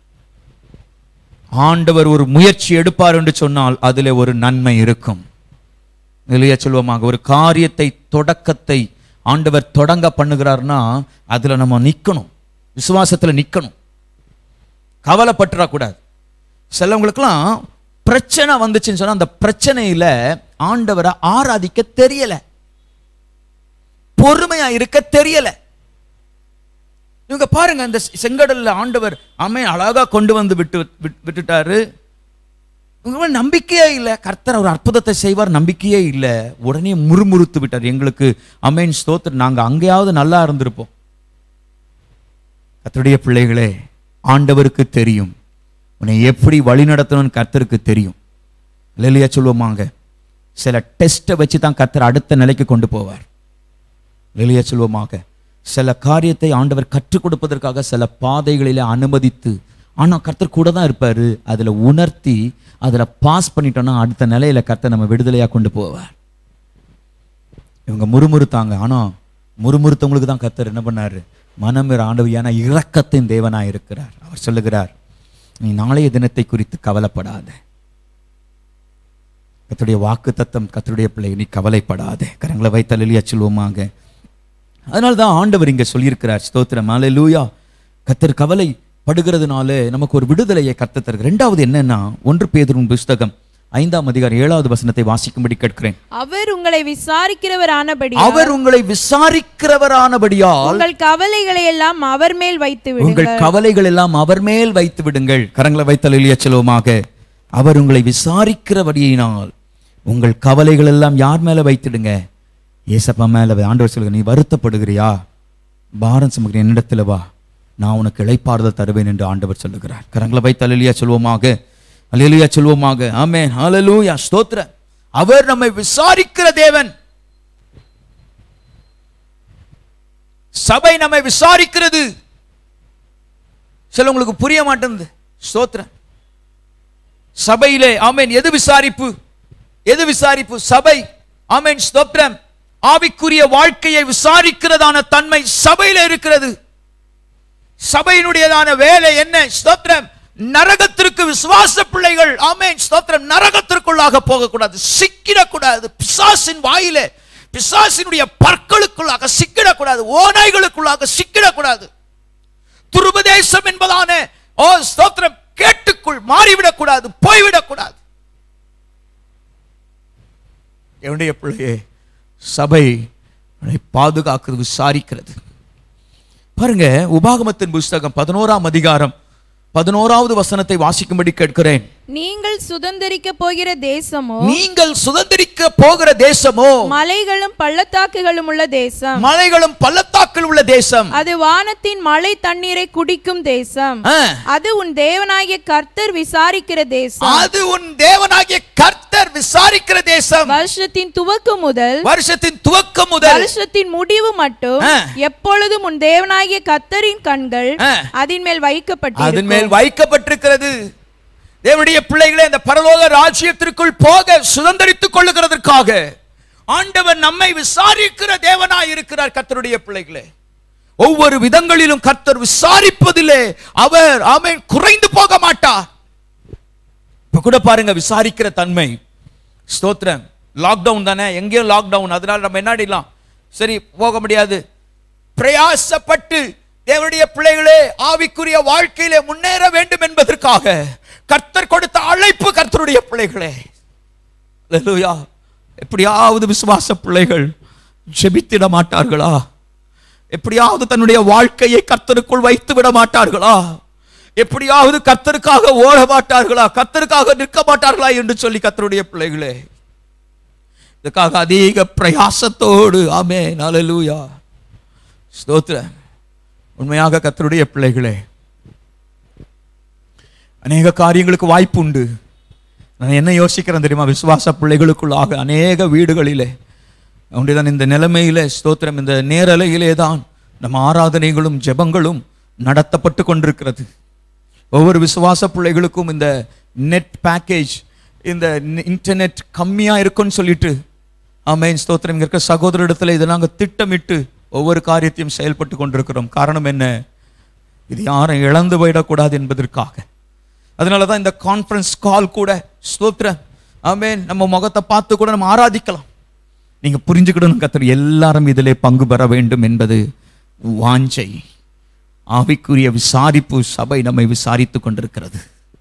ஆண்டவர் ஒரு முயற்சி எடுப்பார் என்று சொன்னால் அதிலே ஒரு நன்மை இருக்கும் இல்லையா சொல்வோமாக ஒரு காரியத்தை தொடக்கத்தை ஆண்டவர் தொடங்க பண்ணுகிறார்னா அதுல நம்ம நிக்கணும் விசுவாசத்துல நிக்கணும் கவலைப்பட்டுறக்கூடாது சிலவங்களுக்கெல்லாம் பிரச்சனை வந்துச்சுன்னு சொன்னா அந்த பிரச்சனையில ஆண்டவரை ஆராதிக்க தெரியல பொறுமையா இருக்க தெரியல இவங்க பாருங்க இந்த செங்கடல்ல ஆண்டவர் அம்மை அழகா கொண்டு வந்து விட்டு விட்டு- விட்டுட்டாரு இவங்க மேல நம்பிக்கையே இல்லை கர்த்தர் ஒரு அற்புதத்தை செய்வார் நம்பிக்கையே இல்லை உடனே முறுமுறுத்து விட்டார் எங்களுக்கு அமேன் ஸ்தோத்திரம் நாங்க அங்கேயாவது நல்லா இருந்திருப்போம் கர்த்தருடைய பிள்ளைகளே ஆண்டவருக்கு தெரியும் உன்னை எப்படி வழி நடத்தணும்னு கர்த்தருக்கு தெரியும் இல்லையா சொல்லுவோமாங்க சில டெஸ்ட்டை வச்சு தான் கர்த்தர் அடுத்த நிலைக்கு கொண்டு போவார் வெளியே சொல்வோமாக சில காரியத்தை ஆண்டவர் கற்றுக் கொடுப்பதற்காக சில பாதைகளிலே அனுமதித்து ஆனா கர்த்தர் கூட தான் இருப்பாரு அதுல உணர்த்தி அதுல பாஸ் பண்ணிட்டோம்னா அடுத்த நிலையில கர்த்தர் நம்ம விடுதலையா கொண்டு போவார் இவங்க முறுமுறுத்தாங்க ஆனா முறுமுறுத்தவங்களுக்கு தான் கர்த்தர் என்ன பண்ணாரு மனமிற ஆண்டவர் ஏன்னா இரக்கத்தின் தேவனாய் இருக்கிறார் அவர் சொல்லுகிறார் நீ நாளைய தினத்தை குறித்து கவலைப்படாத கர்த்தருடைய வாக்கு தத்தம் கர்த்தருடைய பிள்ளை நீ கவலைப்படாதே கரங்களை வைத்தல் எளியா சொல்வோமாங்க அதனால தான் ஆண்டவர் இங்க சொல்லியிருக்கிறார் ஸ்தோத்திரம் அல்லேலூயா கத்தர் கவலை படுகிறதுனால நமக்கு ஒரு விடுதலையை கத்த தருகிறார் ரெண்டாவது என்னன்னா ஒன்று பேதுருவின் புஸ்தகம் ஐந்தாம் அதிகாரம் ஏழாவது வசனத்தை வாசிக்கும்படி கேட்கிறேன் அவர் உங்களை விசாரிக்கிறவர் ஆனபடி அவர் உங்களை விசாரிக்கிறவரானபடியால் உங்கள் கவலைகளை எல்லாம் அவர் மேல் வைத்து உங்கள் விடுங்கள் கவலைகள் எல்லாம் அவர் மேல் வைத்து விடுங்கள் கரங்களை வைத்தல் எளிய செல்வமாக அவர் உங்களை விசாரிக்கிறபடியினால் உங்கள் கவலைகள் எல்லாம் யார் மேல வைத்திடுங்க ஏசப்பா மேல வை. ஆண்டவர் சொல்லுங்க நீ வருத்தப்படுகிறியா பாரம் சுமக்கிற என்னிடத்துல வா நான் உனக்கு இளைப்பாறுதல் தருவேன் என்று ஆண்டவர் சொல்லுகிறார் கரங்களை வைத்தல் எளியா சொல்வோமாக அல்லேலூயா சொல்வோமாக ஆமென் ஹalleluya ஸ்தோத்திர அவர் நம்மை விசாரிக்கிற தேவன் சபை நம்மை விசாரிக்கிறது சிலவங்களுக்கு புரிய மாட்டேங்குது ஸ்தோத்திரம் சபையிலே ஆமென் எது விசாரிப்பு எது விசாரிப்பு சபை ஆமென் ஸ்தோத்திரம் ஆவிக்குரிய வாழ்க்கையை விசாரிக்கிறதான தன்மை சபையில இருக்கிறது சபையினுடையதான வேலை என்ன ஸ்தோத்திரம் நரகத்திற்கு விசுவாச பிள்ளைகள் ஆமென் ஸ்தோத்திரம் நரகத்திற்குள்ளாக போகக்கூடாது சிக்கிடக்கூடாது பிசாசின் வாயிலே பிசாசினுடைய பற்களுக்குள்ளாக சிக்கிடக்கூடாது ஓநாய்களுக்குள்ளாக சிக்கிடக்கூடாது துருபதேசம் என்பதான ஓ ஸ்தோத்திரம் கேட்டுக்குள் மாறிவிடக்கூடாது போய்விடக்கூடாது என்னுடைய பிள்ளையே சபை உன்னை பாதுகாக்கிறது விசாரிக்கிறது பாருங்க உபாகமத்தின் புஸ்தகம் பதினோராம் அதிகாரம் பதினோராவது வசனத்தை வாசிக்கும்படி கேட்கிறேன் நீங்கள் சுதந்தரிக்க போகிற தேசமோ நீங்கள் சுதந்திரிக்க போகிற தேசமோ மலைகளும் பள்ளத்தாக்குகளும் உள்ள தேசம் மலைகளும் பள்ளத்தாக்கில் உள்ள தேசம் அது வானத்தின் மழை தண்ணீரை குடிக்கும் தேசம் ஆ, அது உன் தேவனாகிய கர்த்தர் விசாரிக்கிற தேசம் அது உன் தேவனாகிய கர்த்தர் விசாரிக்கிற தேசம் வருஷத்தின் துவக்கம் முதல் வருஷத்தின் துவக்கம் முதல் வருஷத்தின் முடிவு மட்டும் ஆ. எப்பொழுதும் உன் தேவனாகிய கர்த்தரின் கண்கள் ஆ. அதன் மேல் அதன் வைக்கப்பட்டிருக்கும் மேல் வைக்கப்பட்டிருக்கிறது தேவனுடைய பிள்ளைகளை இந்த பரலோக ராஜ்யத்திற்குள் போக சுதந்திரித்துக் கொள்ளுகிறதற்காக ஆண்டவர் நம்மை விசாரிக்கிற தேவனாய் இருக்கிறார் கர்த்தருடைய பிள்ளைகளே ஒவ்வொரு விதங்களிலும் கர்த்தர் விசாரிப்பதிலே அவர் ஆமென் குறைந்து போக மாட்டார் இப்ப கூட பாருங்க விசாரிக்கிற தன்மை ஸ்தோத்திரம் லாக்டவுன் தானே எங்கேயும் லாக்டவுன் அதனால நம்ம என்னடிலாம் சரி போக முடியாது பிரயாசப்பட்டு தேவனுடைய பிள்ளைகளே ஆவிக்குரிய வாழ்க்கையிலே முன்னேற வேண்டும் என்பதற்காக கர்த்தர் கொடுத்த அழைப்பு கர்த்தருடைய பிள்ளைகளே அல்லேலூயா எப்படியாவது விசுவாச பிள்ளைகள் ஜெபித்திட மாட்டார்களா எப்படியாவது தன்னுடைய வாழ்க்கையை கர்த்தருக்குள் வைத்து விட மாட்டார்களா எப்படியாவது கத்தருக்காக ஓட மாட்டார்களா கத்தருக்காக நிற்க மாட்டார்களா என்று சொல்லி கத்தருடைய பிள்ளைகளே இதுக்காக அதிக பிரயாசத்தோடு ஆமே நாலலூயா ஸ்தோத்திரம் உண்மையாக கத்தருடைய பிள்ளைகளே அநேக காரியங்களுக்கு வாய்ப்பு உண்டு நான் என்ன யோசிக்கிறேன் தெரியுமா விசுவாச பிள்ளைகளுக்குள்ளாக அநேக வீடுகளிலே ஒன்றுதான் இந்த நிலைமையிலே ஸ்தோத்திரம் இந்த நேரலையிலே தான் நம்ம ஆராதனைகளும் ஜெபங்களும் நடத்தப்பட்டு கொண்டிருக்கிறது ஒவ்வொரு விசுவாச பிள்ளைகளுக்கும் இந்த நெட் பேக்கேஜ் இந்த இன்டர்நெட் கம்மியா இருக்குன்னு சொல்லிட்டு ஆமென் ஸ்தோத்திரம் இங்க இருக்க சகோதரிடத்துல இதை நாங்க திட்டமிட்டு ஒவ்வொரு காரியத்தையும் செயல்பட்டு கொண்டிருக்கிறோம் காரணம் என்ன இது யாரும் இழந்து போயிடக்கூடாது என்பதற்காக அதனால தான் இந்த கான்ஃபரன்ஸ் கால் கூட ஸ்தோத்திரம் ஆமென் நம்ம முகத்தை பார்த்து கூட நம்ம ஆராதிக்கலாம் நீங்க புரிஞ்சுக்கிடணும் கத்தர் எல்லாரும் இதிலே பங்கு பெற வேண்டும் என்பது வாஞ்சை ஆவிக்குரிய விசாரிப்பு சபை நம்மை விசாரித்துக் கொண்டிருக்கிறது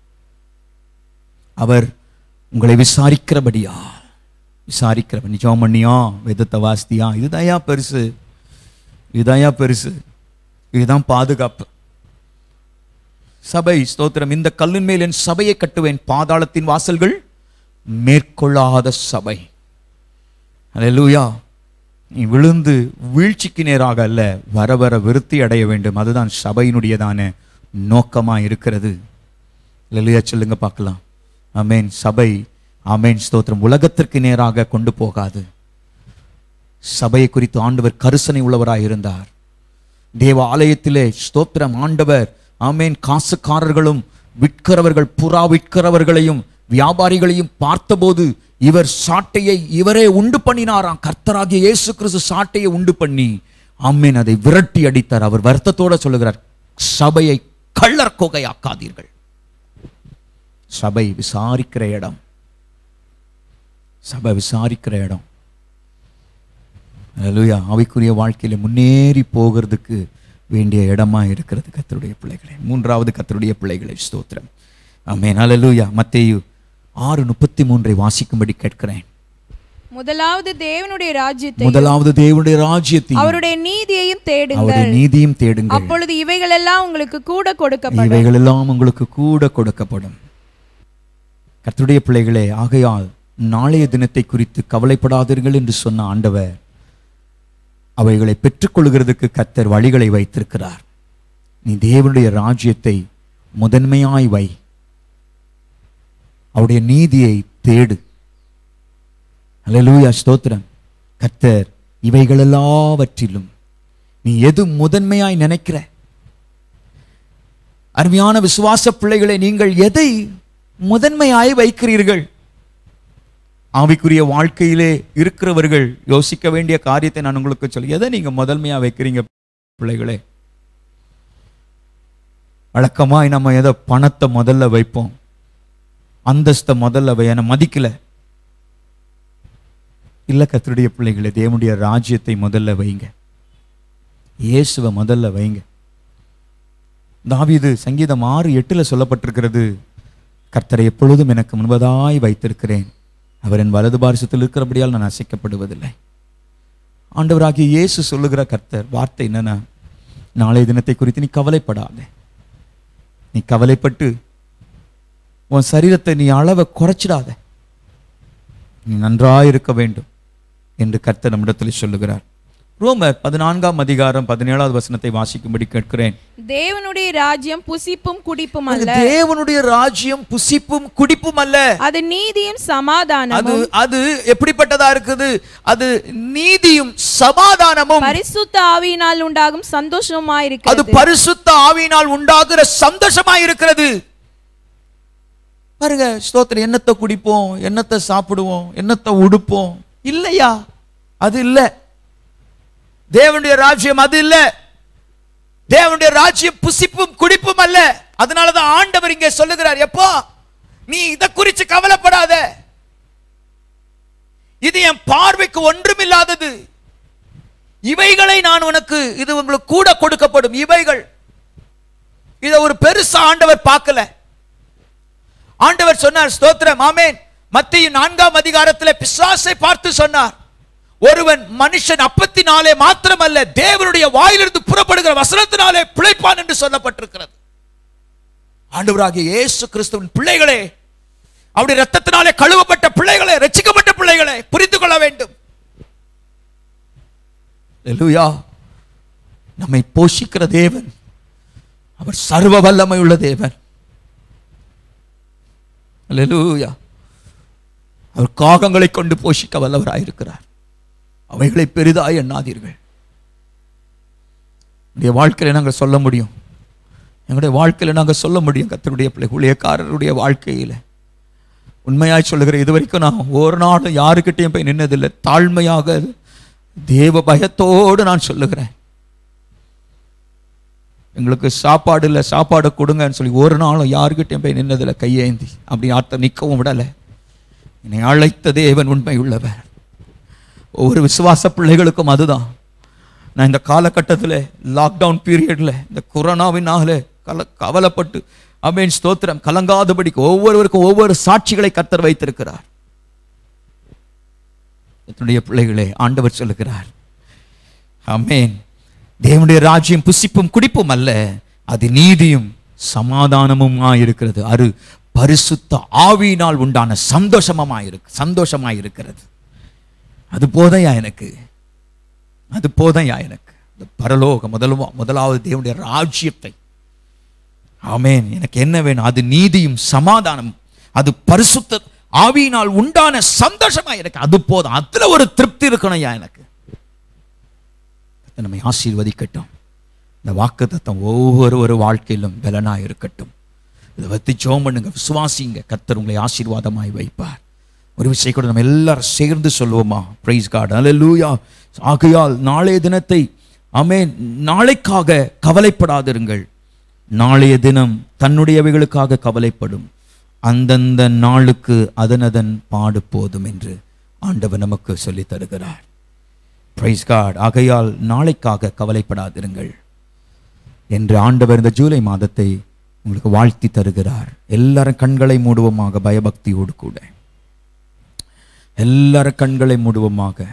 அவர் உங்களை விசாரிக்கிறபடியா விசாரிக்கிறவன் நிஜம் பண்ணியா வேதத்தை வாஸ்தியா இதுதாயா பெருசு இதுதாயா பெருசு இதுதான் பாதுகாப்பு சபை ஸ்தோத்திரம் இந்த கல்லின் மேல் என் சபையை கட்டுவேன் பாதாளத்தின் வாசல்கள் மேற்கொள்ளாத சபை அல்லேலூயா நீ விழுந்து வீழ்ச்சிக்கு நேராக அல்ல வர வர விருத்தி அடைய வேண்டும் அதுதான் சபையினுடையதான நோக்கமா இருக்கிறது அல்லேலூயா சொல்லுங்க பார்க்கலாம் ஆமென் சபை ஆமென் ஸ்தோத்திரம் உலகத்திற்கு நேராக கொண்டு போகாது சபையை குறித்து ஆண்டவர் கருசனை உள்ளவராய் இருந்தார் தேவ ஆலயத்திலே ஸ்தோத்திரம் ஆண்டவர் ஆமேன் காசுக்காரர்களும் விற்கிறவர்கள் புறா விற்கிறவர்களையும் வியாபாரிகளையும் பார்த்தபோது இவர் சாட்டையை இவரே உண்டு பண்ணினாராம் கர்த்தராகிய இயேசு கிறிஸ்து சாட்டையை உண்டு பண்ணி ஆமேன் அதை விரட்டி அடித்தார் அவர் வருத்தத்தோட சொல்லுகிறார் சபையை கள்ளர் கொகையாக்காதீர்கள் சபை விசாரிக்கிற இடம் சபை விசாரிக்கிற இடம் அல்லேலூயா ஆவிக்குரிய வாழ்க்கையில முன்னேறி போகிறதுக்கு வேண்டிய இடமா இருக்கிறது கத்தருடைய பிள்ளைகளே மூன்றாவது கத்தருடைய பிள்ளைகளை ஸ்தோத்திரம் ஆமென் அல்லேலூயா மத்தேயு ஆறு முப்பத்தி மூன்றை வாசிக்கும்படி கேட்கிறேன் முதலாவது தேவனுடைய ராஜ்யத்தை முதலாவது தேவனுடைய ராஜ்யத்தையும் அவருடைய நீதியையும் தேடுங்கள் அவருடைய நீதியும் தேடுங்கள் அப்பொழுது இவைகளெல்லாம் உங்களுக்கு கூட கொடுக்கப்படும் இவைகள் எல்லாம் உங்களுக்கு கூட கொடுக்கப்படும் கர்த்தருடைய பிள்ளைகளே ஆகையால் நாளைய தினத்தை குறித்து கவலைப்படாதீர்கள் என்று சொன்ன ஆண்டவர் அவைகளை பெற்றுக்கொள்கிறதுக்கு கர்த்தர் வழிகளை வைத்திருக்கிறார் நீ தேவனுடைய ராஜ்யத்தை முதன்மையாய் வை அவருடைய நீதியை தேடு அல்லேலூயா ஸ்தோத்திரம் கர்த்தர் இவைகளெல்லாவற்றிலும் நீ எது முதன்மையாய் நினைக்கிற அருமையான விசுவாச பிள்ளைகளை நீங்கள் எதை முதன்மையாய் வைக்கிறீர்கள் ஆவிக்குரிய வாழ்க்கையிலே இருக்கிறவர்கள் யோசிக்க வேண்டிய காரியத்தை நான் உங்களுக்கு சொல்லி எதை நீங்க முதன்மையா வைக்கிறீங்க பிள்ளைகளே வழக்கமாய் நம்ம எதை பணத்தை முதல்ல வைப்போம் அந்தஸ்தை முதல்ல வை என மதிக்கல இல்ல கத்தருடைய பிள்ளைகளே தேவனுடைய ராஜ்யத்தை முதல்ல வைங்க இயேசுவை முதல்ல வைங்க தாவீது சங்கீதம் ஆறு எட்டுல சொல்லப்பட்டிருக்கிறது கர்த்தரை எப்பொழுதும் எனக்கு முன்பதாய் வைத்திருக்கிறேன் அவர் என் வலது பாரிசத்தில் இருக்கிறபடியால் நான் அசைக்கப்படுவதில்லை ஆண்டவராகிய இயேசு சொல்லுகிற கர்த்தர் வார்த்தை என்னன்னா நாளைய தினத்தை குறித்து நீ கவலைப்படாதே நீ கவலைப்பட்டு உன் சரீரத்தை நீ அளவை குறைச்சிடாத நீ நன்றாய் இருக்க வேண்டும் என்று கர்த்தர் நம்மிடத்தில் சொல்லுகிறார் ரோமர் பதினான்காம் அதிகாரம் பதினேழாவது வசனத்தை வாசிக்கும்படி கேட்கிறேன் தேவனுடைய ராஜ்யம் புசிப்பும் குடிப்பும் அது அல்ல தேவனுடைய ராஜ்யம் புசிப்பும் குடிப்பும் அல்ல அது நீதியும் சமாதானமும் அது அது எப்படிப்பட்டதா இருக்குது அது நீதியும் சமாதானமும் பரிசுத்த ஆவியினால் உண்டாகும் அது சந்தோஷமாயிருக்கிறது பரிசுத்த ஆவியினால் உண்டாகிற சந்தோஷமா இருக்கிறது பாருங்க ஸ்தோத்திரம் என்னத்தை குடிப்போம் என்னத்தை சாப்பிடுவோம் என்னத்தை உடுப்போம் இல்லையா அது இல்ல தேவனுடைய ராஜ்யம் அது இல்ல தேவனுடைய ராஜ்யம் புசிப்பும் குடிப்பும் அல்ல அதனாலதான் ஆண்டவர் இங்கே சொல்லுகிறார் எப்போ நீ இத குறித்து கவலைப்படாத இது என் பார்வைக்கு ஒன்றுமில்லாதது இவைகளை நான் உனக்கு இது உங்களுக்கு கூட கொடுக்கப்படும் இவைகள் இத ஒரு பெருசா ஆண்டவர் பார்க்கல ஆண்டவர் சொன்னார் ஸ்தோத்திரம் ஆமென் மத்திய நான்காம் அதிகாரத்தில் பிசாசை பார்த்து சொன்னார் ஒருவன் மனுஷன் அப்பத்தினாலே மாத்திரமல்ல தேவனுடைய வாயிலிருந்து புறப்படுகிற வசனத்தினாலே பிழைப்பான் என்று சொல்லப்பட்டிருக்கிறது ஆண்டவராகிய இயேசு கிறிஸ்துவின் பிள்ளைகளே அவருடைய ரத்தத்தினாலே கழுவப்பட்ட பிள்ளைகளே ரட்சிக்கப்பட்ட பிள்ளைகளே புரிந்து கொள்ள வேண்டும் அல்லேலூயா நம்மை போஷிக்கிற தேவன் அவர் சர்வ வல்லமை உள்ள தேவன் அல்லேலூயா அவர் காகங்களை கொண்டு போஷிக்க வல்லவராயிருக்கிறார் அவைகளை பெரிதாய் எண்ணாதீர்கள் என்னுடைய வாழ்க்கையில நாங்கள் சொல்ல முடியும் எங்களுடைய வாழ்க்கையில நாங்கள் சொல்ல முடியும் கத்தருடைய பிள்ளை ஊழியக்காரருடைய வாழ்க்கையில உண்மையாய் சொல்லுகிற இது வரைக்கும் நான் ஒரு நாளும் யாருக்கிட்டையும் போய் நின்னதில்லை தாழ்மையாக தேவ பயத்தோடு நான் சொல்லுகிறேன் எங்களுக்கு சாப்பாடு இல்லை சாப்பாடு கொடுங்கன்னு சொல்லி ஒரு நாளும் யாருக்கிட்டையும் போய் நின்னதில்லை கையேந்தி அப்படி யார்த்த நிற்கவும் விடலை என்னை அழைத்த தேவன் உண்மை உள்ளவர் ஒவ்வொரு விசுவாச பிள்ளைகளுக்கும் அதுதான் நான் இந்த காலகட்டத்தில் லாக்டவுன் பீரியடில் இந்த கொரோனாவினால கல கவலைப்பட்டு அமேன் ஸ்தோத்திரம் கலங்காதபடிக்கு ஒவ்வொருவருக்கும் ஒவ்வொரு சாட்சிகளை கத்தர் வைத்திருக்கிறார் என்னுடைய பிள்ளைகளே ஆண்டவர் சொல்லுகிறார் அமேன் தேவனுடைய ராஜ்யம் புசிப்பும் குடிப்பும் அல்ல அது நீதியும் சமாதானமுமா இருக்கிறது அரு பரிசுத்த ஆவியினால் உண்டான சந்தோஷமா இருக்கு சந்தோஷமா இருக்கிறது அது போதையா எனக்கு அது போதையா எனக்கு இந்த பரலோக முதல்வா முதலாவது தேவனுடைய ராஜ்யத்தை ஆமென் எனக்கு என்ன வேணும் அது நீதியும் சமாதானம் அது பரிசுத்த ஆவியினால் உண்டான சந்தோஷமா எனக்கு அது போதும் அதுல ஒரு திருப்தி இருக்கணும்யா எனக்கு கர்த்தர் நம்மை ஆசீர்வதிக்கட்டும் இந்த வாக்கு தத்தம் ஒவ்வொரு ஒரு வாழ்க்கையிலும் பலனா இருக்கட்டும் இதை வத்தி ஜோம் பண்ணுங்க விசுவாசிங்க கர்த்தர் உங்களை ஆசீர்வாதமாய் வைப்பார் ஒரு விஷயம் கூட நம்ம எல்லாரும் சேர்ந்து சொல்லுவோமா பிரைஸ் காட் அல்லேலூயா ஆகையால் நாளைய தினத்தை ஆமென் நாளைக்காக கவலைப்படாதிருங்கள் நாளைய தினம் தன்னுடையவைகளுக்காக கவலைப்படும் அந்தந்த நாளுக்கு அதனதன் பாடு போதும் என்று ஆண்டவர் நமக்கு சொல்லித் தருகிறார் பிரைஸ் காட் ஆகையால் நாளைக்காக கவலைப்படாதிருங்கள் என்று ஆண்டவர் இந்த ஜூலை மாதத்தை உங்களுக்கு வாழ்த்தி தருகிறார் எல்லாரும் கண்களை மூடுவோமாக பயபக்தியோடு கூட எல்லாரும் கண்களை மூடுவோமாக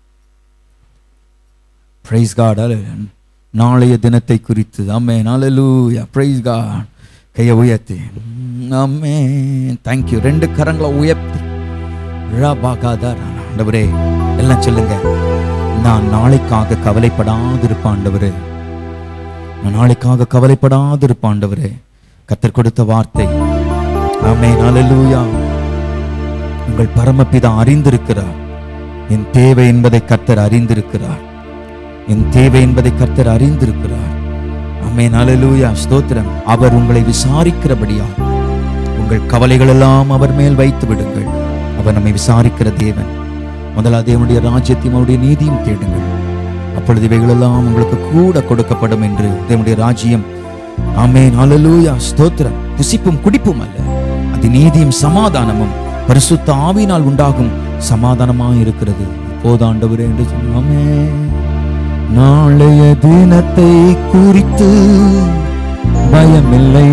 பிரைஸ் காட் நாளைய தினத்தை குறித்து அம்மே நாளலூயா பிரைஸ் காட் கையை உயர்த்தி அம்மே தேங்க்யூ ரெண்டு கரங்களை உயர்த்தி ரபாகாதார் ஆண்டவரே எல்லாம் சொல்லுங்க நான் நாளைக்காக கவலைப்படாதிருப்பேன் ஆண்டவரே நான் நாளைக்காக கவலைப்படாதிருப்பேன் ஆண்டவரே கத்தர் கொடுத்த வார்த்தை ஆமே நாளலூயா உங்கள் பரமபிதா அறிந்திருக்கிறார் என் தேவை என்பதை கர்த்தர் அறிந்திருக்கிறார் என் தேவை என்பதை கர்த்தர் அறிந்திருக்கிறார் அமேன் அல்லேலூயா ஸ்தோத்திரம் அவர் உங்களை விசாரிக்கிறபடியா உங்கள் கவலைகள் எல்லாம் அவர் மேல் வைத்து விடுங்கள் அவர் நம்மை விசாரிக்கிற தேவன் முதலாவது தேவனுடைய ராஜ்யத்தையும் அவருடைய நீதியும் தேடுங்கள் அப்பொழுது இவைகளெல்லாம் உங்களுக்கு கூட கொடுக்கப்படும் என்று தேவனுடைய ராஜ்யம் ஆமென் அல்லேலூயா ஸ்தோத்திரம் புசிப்பும் குடிப்பும் அல்ல அது நீதியும் சமாதானமும் பரிசுத்த ஆவியினால் உண்டாகும் சமாதானமா இருக்கிறது போதாண்டவரே என்று சொன்னாமே நாளைய தினத்தை குறித்து பயமில்லை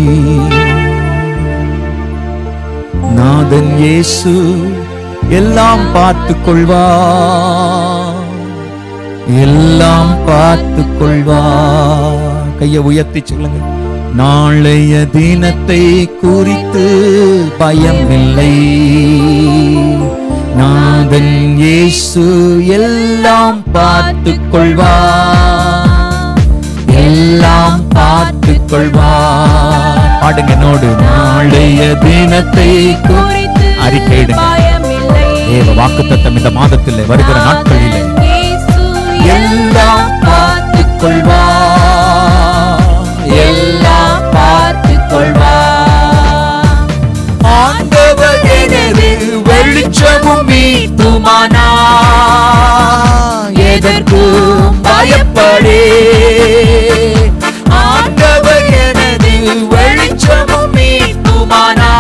நாதன் இயேசு எல்லாம் பார்த்து கொள்வா எல்லாம் பார்த்து கொள்வா கைய உயர்த்தி சொல்லுங்க நாளைய தினத்தை குறித்து பயமில்லை நாதன் இயேசு எல்லாம் பார்த்து கொள்வா எல்லாம் பார்த்து கொள்வா பாடுங்க என்னோடு நாளைய தினத்தை குறித்து அறிக்கையிடுங்க பயமில்லை. தேவ வாக்குத்தத்தம் இந்த மாதத்தில் வருகிற நாட்களிலே இயேசு எல்லாம் பார்த்து கொள்வா எல்லாம் பார்த்து கொள்வா ஆண்டவர் எனது வெளிச்சமும் மீட்புமானா எதற்கும் பயப்படே ஆண்டவர் எனது வெளிச்சமும் மீட்புமானா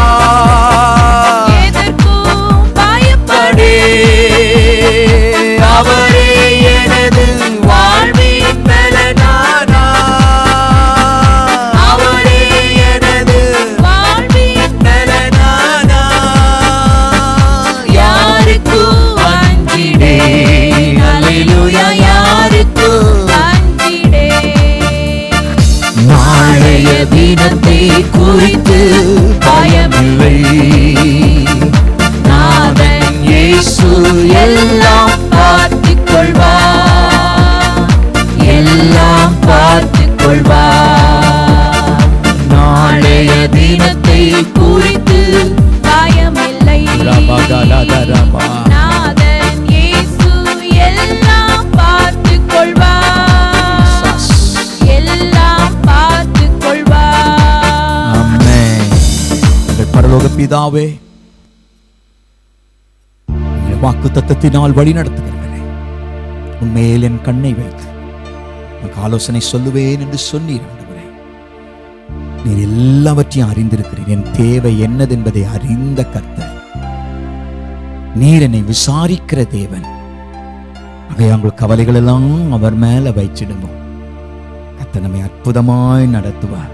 எதற்கும் பயப்படே. பயப்படே அவரே எனது வாழ்வின் பலனானா அவரே எனது வாழ்வின் பலனானா யாருக்கும் அஞ்சிடே அல்லேலூயா யாருக்கும் அஞ்சிடே. நாளைய தினத்தை குறித்து பயமில்லை நாதன் இயேசு எல்லாம் பார்த்துக் கொள்வார் எல்லாம் பார்த்துக் கொள்வார் நாளைய தினத்தை குறித்து பயமில்லை ரபகலதரபா. நாதன் இயேசு எல்லாம் பார்த்துக் கொள்வார் எல்லாம் பார்த்துக் கொள்வார் ஆமென். எங்கள் பரலோக பிதாவே வாக்கு தத்தத்தினால் வழி நடத்துகிறவரே உண்மையில் என் கண்ணை வைத்து உனக்கு ஆலோசனை சொல்லுவேன் என்று சொன்னீர் ஆண்டவரே நீர் எல்லாவற்றையும் அறிந்திருக்கிறீர் என் தேவை என்னது என்பதை அறிந்த கர்த்தர் நீர் என்னை விசாரிக்கிற தேவன் ஆகவே உங்கள் கவலைகள் எல்லாம் அவர் மேல வைச்சிடுங்க கர்த்தர் நம்மை அற்புதமாய் நடத்துவார்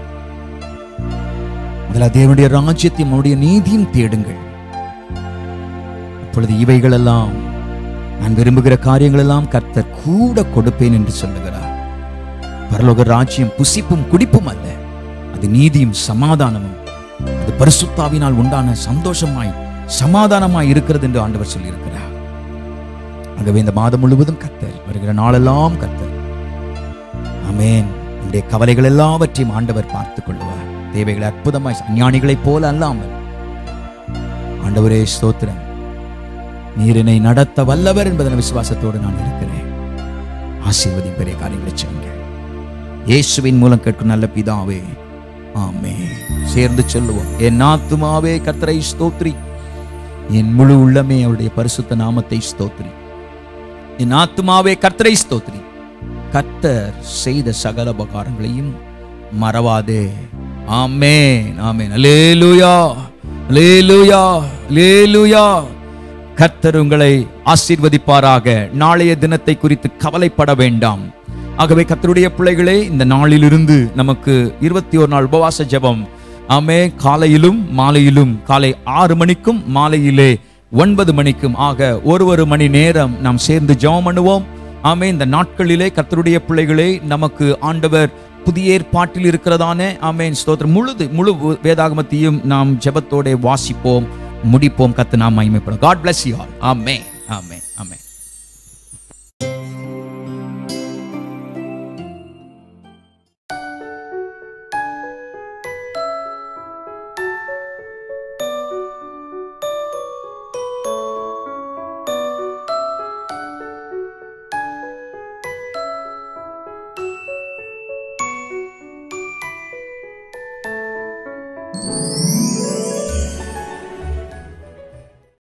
முதல்ல தேவனுடைய ராஜ்யத்தையும் அவனுடைய நீதியும் தேடுங்கள் அப்பொழுது இவைகள் எல்லாம் நான் விரும்புகிற காரியங்கள் எல்லாம் கர்த்தர் கூட கொடுப்பேன் என்று சொல்லுகிறார் பரலோக ராஜ்யம் புசிப்பும் குடிப்பும் அல்ல அது நீதியும் சமாதானமும் அது பரிசுத்தாவினால் உண்டான சந்தோஷமாய் சமாதானமாய் இருக்கிறது என்று ஆண்டவர் சொல்லியிருக்கிறார் ஆகவே இந்த மாதம் முழுவதும் கர்த்தர் வருகிற நாளெல்லாம் கர்த்தர் ஆமென் உங்களுடைய கவலைகள் எல்லாவற்றையும் ஆண்டவர் பார்த்துக் கொள்வார் தேவைகளை அற்புதமாய் அஞ்ஞானிகளைப் போல அல்லாமல் ஆண்டவரே ஸ்தோத்திரம் நீர் என்னை நடத்த வல்லவர் என்பதன் விசுவாசத்தோடு நான் இருக்கிறேன் ஆசீர்வதி பெரிய காரியங்களை செய்யுங்க இயேசுவின் மூலம் கேட்கும் நல்ல பிதாவே ஆமே சேர்ந்து சொல்லுவோம் என் ஆத்துமாவே கர்த்தரை ஸ்தோத்ரி என் முழு உள்ளமே அவருடைய பரிசுத்த நாமத்தை ஸ்தோத்ரி என் ஆத்துமாவே கர்த்தரை ஸ்தோத்ரி கர்த்தர் செய்த சகல உபகாரங்களையும் மறவாதே ஆமென் ஆமென் அல்லேலூயா அல்லேலூயா அல்லேலூயா கர்த்தர் உங்களை ஆசீர்வதிப்பாராக நாளைய தினத்தை குறித்து கவலைப்பட வேண்டாம் ஆகவே கர்த்தருடைய பிள்ளைகளே இந்த நாளிலிருந்து நமக்கு இருபத்தி ஒரு நாள் உபவாச ஜெபம் ஆமே காலையிலும் மாலையிலும் காலை ஆறு மணிக்கும் மாலையிலே ஒன்பது மணிக்கும் ஆக ஒரு ஒரு மணி நேரம் நாம் சேர்ந்து ஜெபம் பண்ணுவோம் ஆமே இந்த நாட்களிலே கர்த்தருடைய பிள்ளைகளே நமக்கு ஆண்டவர் புதிய ஏற்பாட்டில் இருக்கிறதானே ஆமேன் ஸ்தோத்திரம் முழுது முழு வேதாகமத்தையும் நாம் ஜெபத்தோட வாசிப்போம் முடிப்போம் கத்து நாம் மகிமைப்படும் God bless you all amen amen